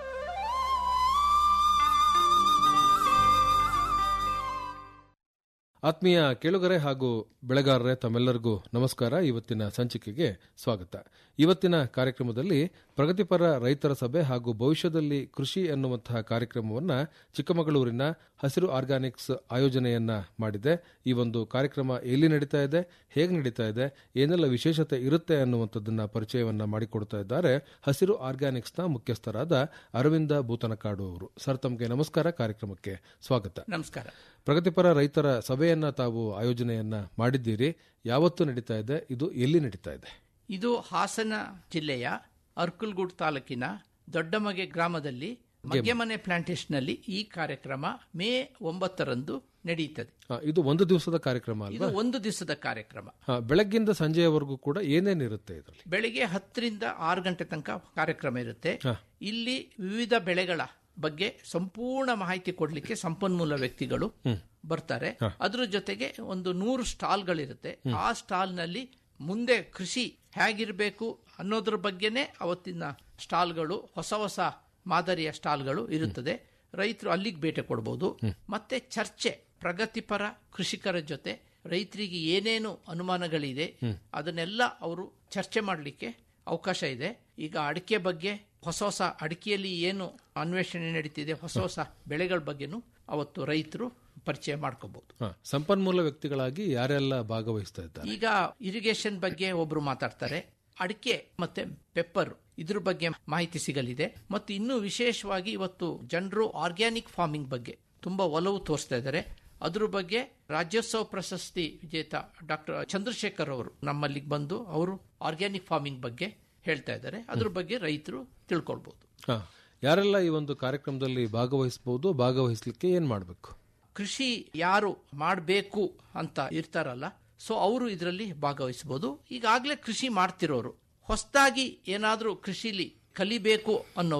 ಆತ್ಮೀಯ ಕೇಳುಗರೆ ಹಾಗೂ ಬೆಳೆಗಾರರೇ ತಮ್ಮೆಲ್ಲರಿಗೂ ನಮಸ್ಕಾರ ಇವತ್ತಿನ ಸಂಚಿಕೆಗೆ ಸ್ವಾಗತ ಇವತ್ತಿನ ಕಾರ್ಯಕ್ರಮದಲ್ಲಿ ಪ್ರಗತಿಪರ ರೈತರ ಸಭೆ ಹಾಗೂ ಭವಿಷ್ಯದಲ್ಲಿ ಕೃಷಿ ಎನ್ನುವಂತಹ ಕಾರ್ಯಕ್ರಮವನ್ನು ಚಿಕ್ಕಮಗಳೂರಿನ ಹಸಿರು ಆರ್ಗಾನಿಕ್ಸ್ ಆಯೋಜನೆಯನ್ನ ಮಾಡಿದೆ ಈ ಒಂದು ಕಾರ್ಯಕ್ರಮ ಎಲ್ಲಿ ನಡೀತಾ ಇದೆ ಹೇಗೆ ನಡೀತಾ ಇದೆ ಏನೆಲ್ಲ ವಿಶೇಷತೆ ಇರುತ್ತೆ ಅನ್ನುವಂಥದ್ದನ್ನ ಪರಿಚಯವನ್ನ ಮಾಡಿಕೊಡ್ತಾ ಇದ್ದಾರೆ ಹಸಿರು ಆರ್ಗ್ಯಾನಿಕ್ಸ್ನ ಮುಖ್ಯಸ್ಥರಾದ ಅರವಿಂದ ಭೂತನಕಾಡು ಅವರು ಸರ್ ತಮಗೆ ನಮಸ್ಕಾರ ಕಾರ್ಯಕ್ರಮಕ್ಕೆ ಸ್ವಾಗತ ನಮಸ್ಕಾರ ಪ್ರಗತಿಪರ ರೈತರ ಸಭೆಯನ್ನ ತಾವು ಆಯೋಜನೆಯನ್ನ ಮಾಡಿದ್ದೀರಿ ಯಾವತ್ತು ನಡೀತಾ ಇದೆ ಇದು ಎಲ್ಲಿ ನಡೀತಾ ಇದೆ ಇದು ಹಾಸನ ಜಿಲ್ಲೆಯ ಅರ್ಕಲ್ಗೂಡ್ ತಾಲೂಕಿನ ದೊಡ್ಡಮಗೆ ಗ್ರಾಮದಲ್ಲಿ ಮಗ್ಗೆಮನೆ ಪ್ಲಾಂಟೇಶನ್ನಲ್ಲಿ ಈ ಕಾರ್ಯಕ್ರಮ ಮೇ ಒಂಬತ್ತರಂದು ನಡೆಯುತ್ತದೆ ಆ, ಇದು ಒಂದು ದಿವಸದ ಕಾರ್ಯಕ್ರಮ ಇದು ಅಲ್ವಾ ಒಂದು ದಿವಸದ ಕಾರ್ಯಕ್ರಮ ಆ, ಬೆಳಗ್ಗಿಂದ ಸಂಜೆಯವರೆಗೂ ಕೂಡ ಏನೇನಿರುತ್ತೆ ಇದರಲ್ಲಿ ಬೆಳಿಗ್ಗೆ ಹತ್ತರಿಂದ ಆರು ಗಂಟೆ ತನಕ ಕಾರ್ಯಕ್ರಮ ಇರುತ್ತೆ ಹಾ. ಇಲ್ಲಿ ವಿವಿಧ ಬೆಳೆಗಳ ಬಗ್ಗೆ ಸಂಪೂರ್ಣ ಮಾಹಿತಿ ಕೊಡ್ಲಿಕ್ಕೆ ಸಂಪನ್ಮೂಲ ವ್ಯಕ್ತಿಗಳು ಬರ್ತಾರೆ ಅದ್ರ ಜೊತೆಗೆ ಒಂದು ನೂರು ಸ್ಟಾಲ್ಗಳಿರುತ್ತೆ ಆ ಸ್ಟಾಲ್ನಲ್ಲಿ ಮುಂದೆ ಕೃಷಿ ಹೇಗಿರಬೇಕು ಅನ್ನೋದ್ರ ಬಗ್ಗೆನೇ ಅವತ್ತಿನ ಸ್ಟಾಲ್ಗಳು ಹೊಸ ಹೊಸ ಮಾದರಿಯ ಸ್ಟಾಲ್ಗಳು ಇರುತ್ತದೆ ರೈತರು ಅಲ್ಲಿಗೆ ಭೇಟಿ ಕೊಡಬಹುದು ಮತ್ತೆ ಚರ್ಚೆ ಪ್ರಗತಿಪರ ಕೃಷಿಕರ ಜೊತೆ ರೈತರಿಗೆ ಏನೇನು ಅನುಮಾನಗಳಿದೆ ಅದನ್ನೆಲ್ಲ ಅವರು ಚರ್ಚೆ ಮಾಡಲಿಕ್ಕೆ ಅವಕಾಶ ಇದೆ ಈಗ ಅಡಿಕೆ ಬಗ್ಗೆ ಹೊಸ ಹೊಸ ಅಡಿಕೆಯಲ್ಲಿ ಏನು ಅನ್ವೇಷಣೆ ನಡೀತಿದೆ ಹೊಸ ಹೊಸ ಬೆಳೆಗಳ ಬಗ್ಗೆನೂ ಅವತ್ತು ರೈತರು ಪರಿಚಯ ಮಾಡ್ಕೋಬಹುದು ಹಾ, ಸಂಪನ್ಮೂಲ ವ್ಯಕ್ತಿಗಳಾಗಿ ಯಾರೆಲ್ಲ ಭಾಗವಹಿಸ್ತಾ ಇದ್ದಾರೆ ಈಗ ಇರಿಗೇಷನ್ ಬಗ್ಗೆ ಒಬ್ರು ಮಾತಾಡ್ತಾರೆ ಅಡಿಕೆ ಮತ್ತೆ ಪೆಪ್ಪರ್ ಇದ್ರ ಬಗ್ಗೆ ಮಾಹಿತಿ ಸಿಗಲಿದೆ ಮತ್ತು ಇನ್ನೂ ವಿಶೇಷವಾಗಿ ಇವತ್ತು ಜನರು ಆರ್ಗ್ಯಾನಿಕ್ ಫಾರ್ಮಿಂಗ್ ಬಗ್ಗೆ ತುಂಬಾ ಒಲವು ತೋರಿಸ್ತಾ ಇದ್ದಾರೆ ಅದ್ರ ಬಗ್ಗೆ ರಾಜ್ಯೋತ್ಸವ ಪ್ರಶಸ್ತಿ ವಿಜೇತ ಡಾಕ್ಟರ್ ಚಂದ್ರಶೇಖರ್ ಅವರು ನಮ್ಮಲ್ಲಿಗೆ ಬಂದು ಅವರು ಆರ್ಗ್ಯಾನಿಕ್ ಫಾರ್ಮಿಂಗ್ ಬಗ್ಗೆ ಹೇಳ್ತಾ ಇದ್ದಾರೆ ಅದ್ರ ಬಗ್ಗೆ ರೈತರು ತಿಳ್ಕೊಳ್ಬಹುದು ಹಾ, ಯಾರೆಲ್ಲ ಈ ಒಂದು ಕಾರ್ಯಕ್ರಮದಲ್ಲಿ ಭಾಗವಹಿಸಬಹುದು ಭಾಗವಹಿಸ್ಲಿಕ್ಕೆ ಏನ್ ಮಾಡಬೇಕು ಕೃಷಿ ಯಾರು ಮಾಡಬೇಕು ಅಂತ ಇರ್ತಾರಲ್ಲ ಸೊ ಅವರು ಇದರಲ್ಲಿ ಭಾಗವಹಿಸಬಹುದು ಈಗಾಗಲೇ ಕೃಷಿ ಮಾಡ್ತಿರೋರು ಹೊಸದಾಗಿ ಏನಾದರೂ ಕೃಷಿಲಿ ಕಲಿಬೇಕು ಅನ್ನೋರು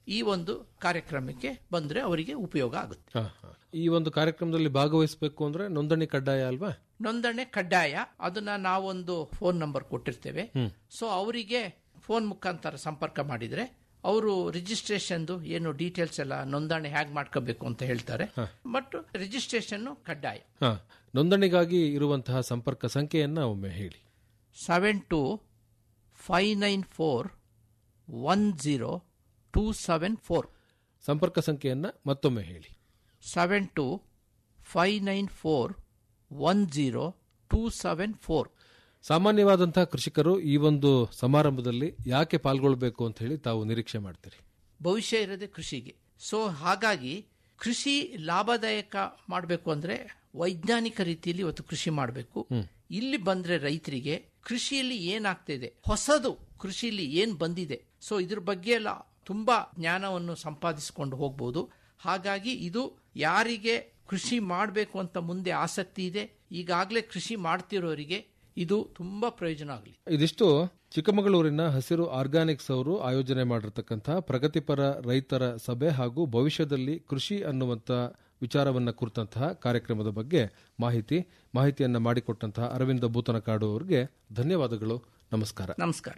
ಈ ಒಂದು ಕಾರ್ಯಕ್ರಮಕ್ಕೆ ಬಂದ್ರೆ ಅವರಿಗೆ ಉಪಯೋಗ ಆಗುತ್ತೆ ಹಾ, ಹಾ. ಈ ಒಂದು ಕಾರ್ಯಕ್ರಮದಲ್ಲಿ ಭಾಗವಹಿಸಬೇಕು ಅಂದ್ರೆ ನೋಂದಣಿ ಕಡ್ಡಾಯ ಅಲ್ವಾ ನೋಂದಣಿ ಕಡ್ಡಾಯ ಅದನ್ನ ನಾವೊಂದು ಫೋನ್ ನಂಬರ್ ಕೊಟ್ಟಿರ್ತೇವೆ ಹ್ಮ್. ಸೊ ಅವರಿಗೆ ಫೋನ್ ಮುಖಾಂತರ ಸಂಪರ್ಕ ಮಾಡಿದ್ರೆ ಅವರು ರಿಜಿಸ್ಟ್ರೇಷನ್ದು ಏನು ಡೀಟೇಲ್ಸ್ ಎಲ್ಲ ನೋಂದಣಿ ಹೇಗೆ ಮಾಡ್ಕೋಬೇಕು ಅಂತ ಹೇಳ್ತಾರೆ ಬಟ್ ರಿಜಿಸ್ಟ್ರೇಷನ್ ಕಡ್ಡಾಯ ಹಾ ನೋಂದಣಿಗಾಗಿ ಇರುವಂತಹ ಸಂಪರ್ಕ ಸಂಖ್ಯೆಯನ್ನ ಒಮ್ಮೆ ಹೇಳಿ seven two five nine four one zero two seven four ಸಂಪರ್ಕ ಸಂಖ್ಯೆಯನ್ನ ಮತ್ತೊಮ್ಮೆ ಹೇಳಿ seven two five nine four one zero two seven four ಸಾಮಾನ್ಯವಾದಂತಹ ಕೃಷಿಕರು ಈ ಒಂದು ಸಮಾರಂಭದಲ್ಲಿ ಯಾಕೆ ಪಾಲ್ಗೊಳ್ಬೇಕು ಅಂತ ಹೇಳಿ ತಾವು ನಿರೀಕ್ಷೆ ಮಾಡ್ತೀರಿ ಭವಿಷ್ಯ ಇರೋದೇ ಕೃಷಿಗೆ ಸೊ ಹಾಗಾಗಿ ಕೃಷಿ ಲಾಭದಾಯಕ ಮಾಡಬೇಕು ಅಂದ್ರೆ ವೈಜ್ಞಾನಿಕ ರೀತಿಯಲ್ಲಿ ಇವತ್ತು ಕೃಷಿ ಮಾಡಬೇಕು ಇಲ್ಲಿ ಬಂದ್ರೆ ರೈತರಿಗೆ ಕೃಷಿಯಲ್ಲಿ ಏನಾಗ್ತಿದೆ ಹೊಸದು ಕೃಷಿಯಲ್ಲಿ ಏನ್ ಬಂದಿದೆ ಸೊ ಇದ್ರ ಬಗ್ಗೆ ಎಲ್ಲ ತುಂಬಾ ಜ್ಞಾನವನ್ನು ಸಂಪಾದಿಸಿಕೊಂಡು ಹೋಗ್ಬೋದು ಹಾಗಾಗಿ ಇದು ಯಾರಿಗೆ ಕೃಷಿ ಮಾಡಬೇಕು ಅಂತ ಮುಂದೆ ಆಸಕ್ತಿ ಇದೆ ಈಗಾಗಲೇ ಕೃಷಿ ಮಾಡ್ತಿರೋರಿಗೆ ಇದು ತುಂಬಾ ಪ್ರಯೋಜನ ಆಗಲಿ ಇದಿಷ್ಟು ಚಿಕ್ಕಮಗಳೂರಿನ ಹಸಿರು ಆರ್ಗಾನಿಕ್ಸ್ ಅವರು ಆಯೋಜನೆ ಮಾಡಿರ್ತಕ್ಕಂತಹ ಪ್ರಗತಿಪರ ರೈತರ ಸಭೆ ಹಾಗೂ ಭವಿಷ್ಯದಲ್ಲಿ ಕೃಷಿ ಅನ್ನುವಂಥ ವಿಚಾರವನ್ನ ಕುರಿತಂತಹ ಕಾರ್ಯಕ್ರಮದ ಬಗ್ಗೆ ಮಾಹಿತಿ ಮಾಹಿತಿಯನ್ನ ಮಾಡಿಕೊಟ್ಟಂತಹ ಅರವಿಂದ ಭೂತನಕಾಡು ಅವರಿಗೆ ಧನ್ಯವಾದಗಳು ನಮಸ್ಕಾರ ನಮಸ್ಕಾರ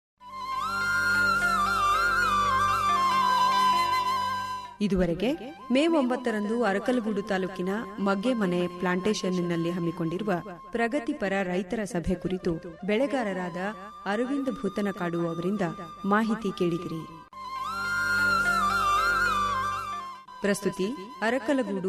ಇದುವರೆಗೆ ಮೇ ಒಂಬತ್ತರಂದು ಅರಕಲಗೂಡು ತಾಲೂಕಿನ ಮಗ್ಗೆಮನೆ ಪ್ಲಾಂಟೇಶನ್ನಲ್ಲಿ ಹಮ್ಮಿಕೊಂಡಿರುವ ಪ್ರಗತಿಪರ ರೈತರ ಸಭೆ ಕುರಿತು ಬೆಳೆಗಾರರಾದ ಅರವಿಂದ ಭೂತನಕಾಡು ಅವರಿಂದ ಮಾಹಿತಿ ಕೇಳಿದಿರಿ ಪ್ರಸ್ತುತಿ ಅರಕಲಗೂಡು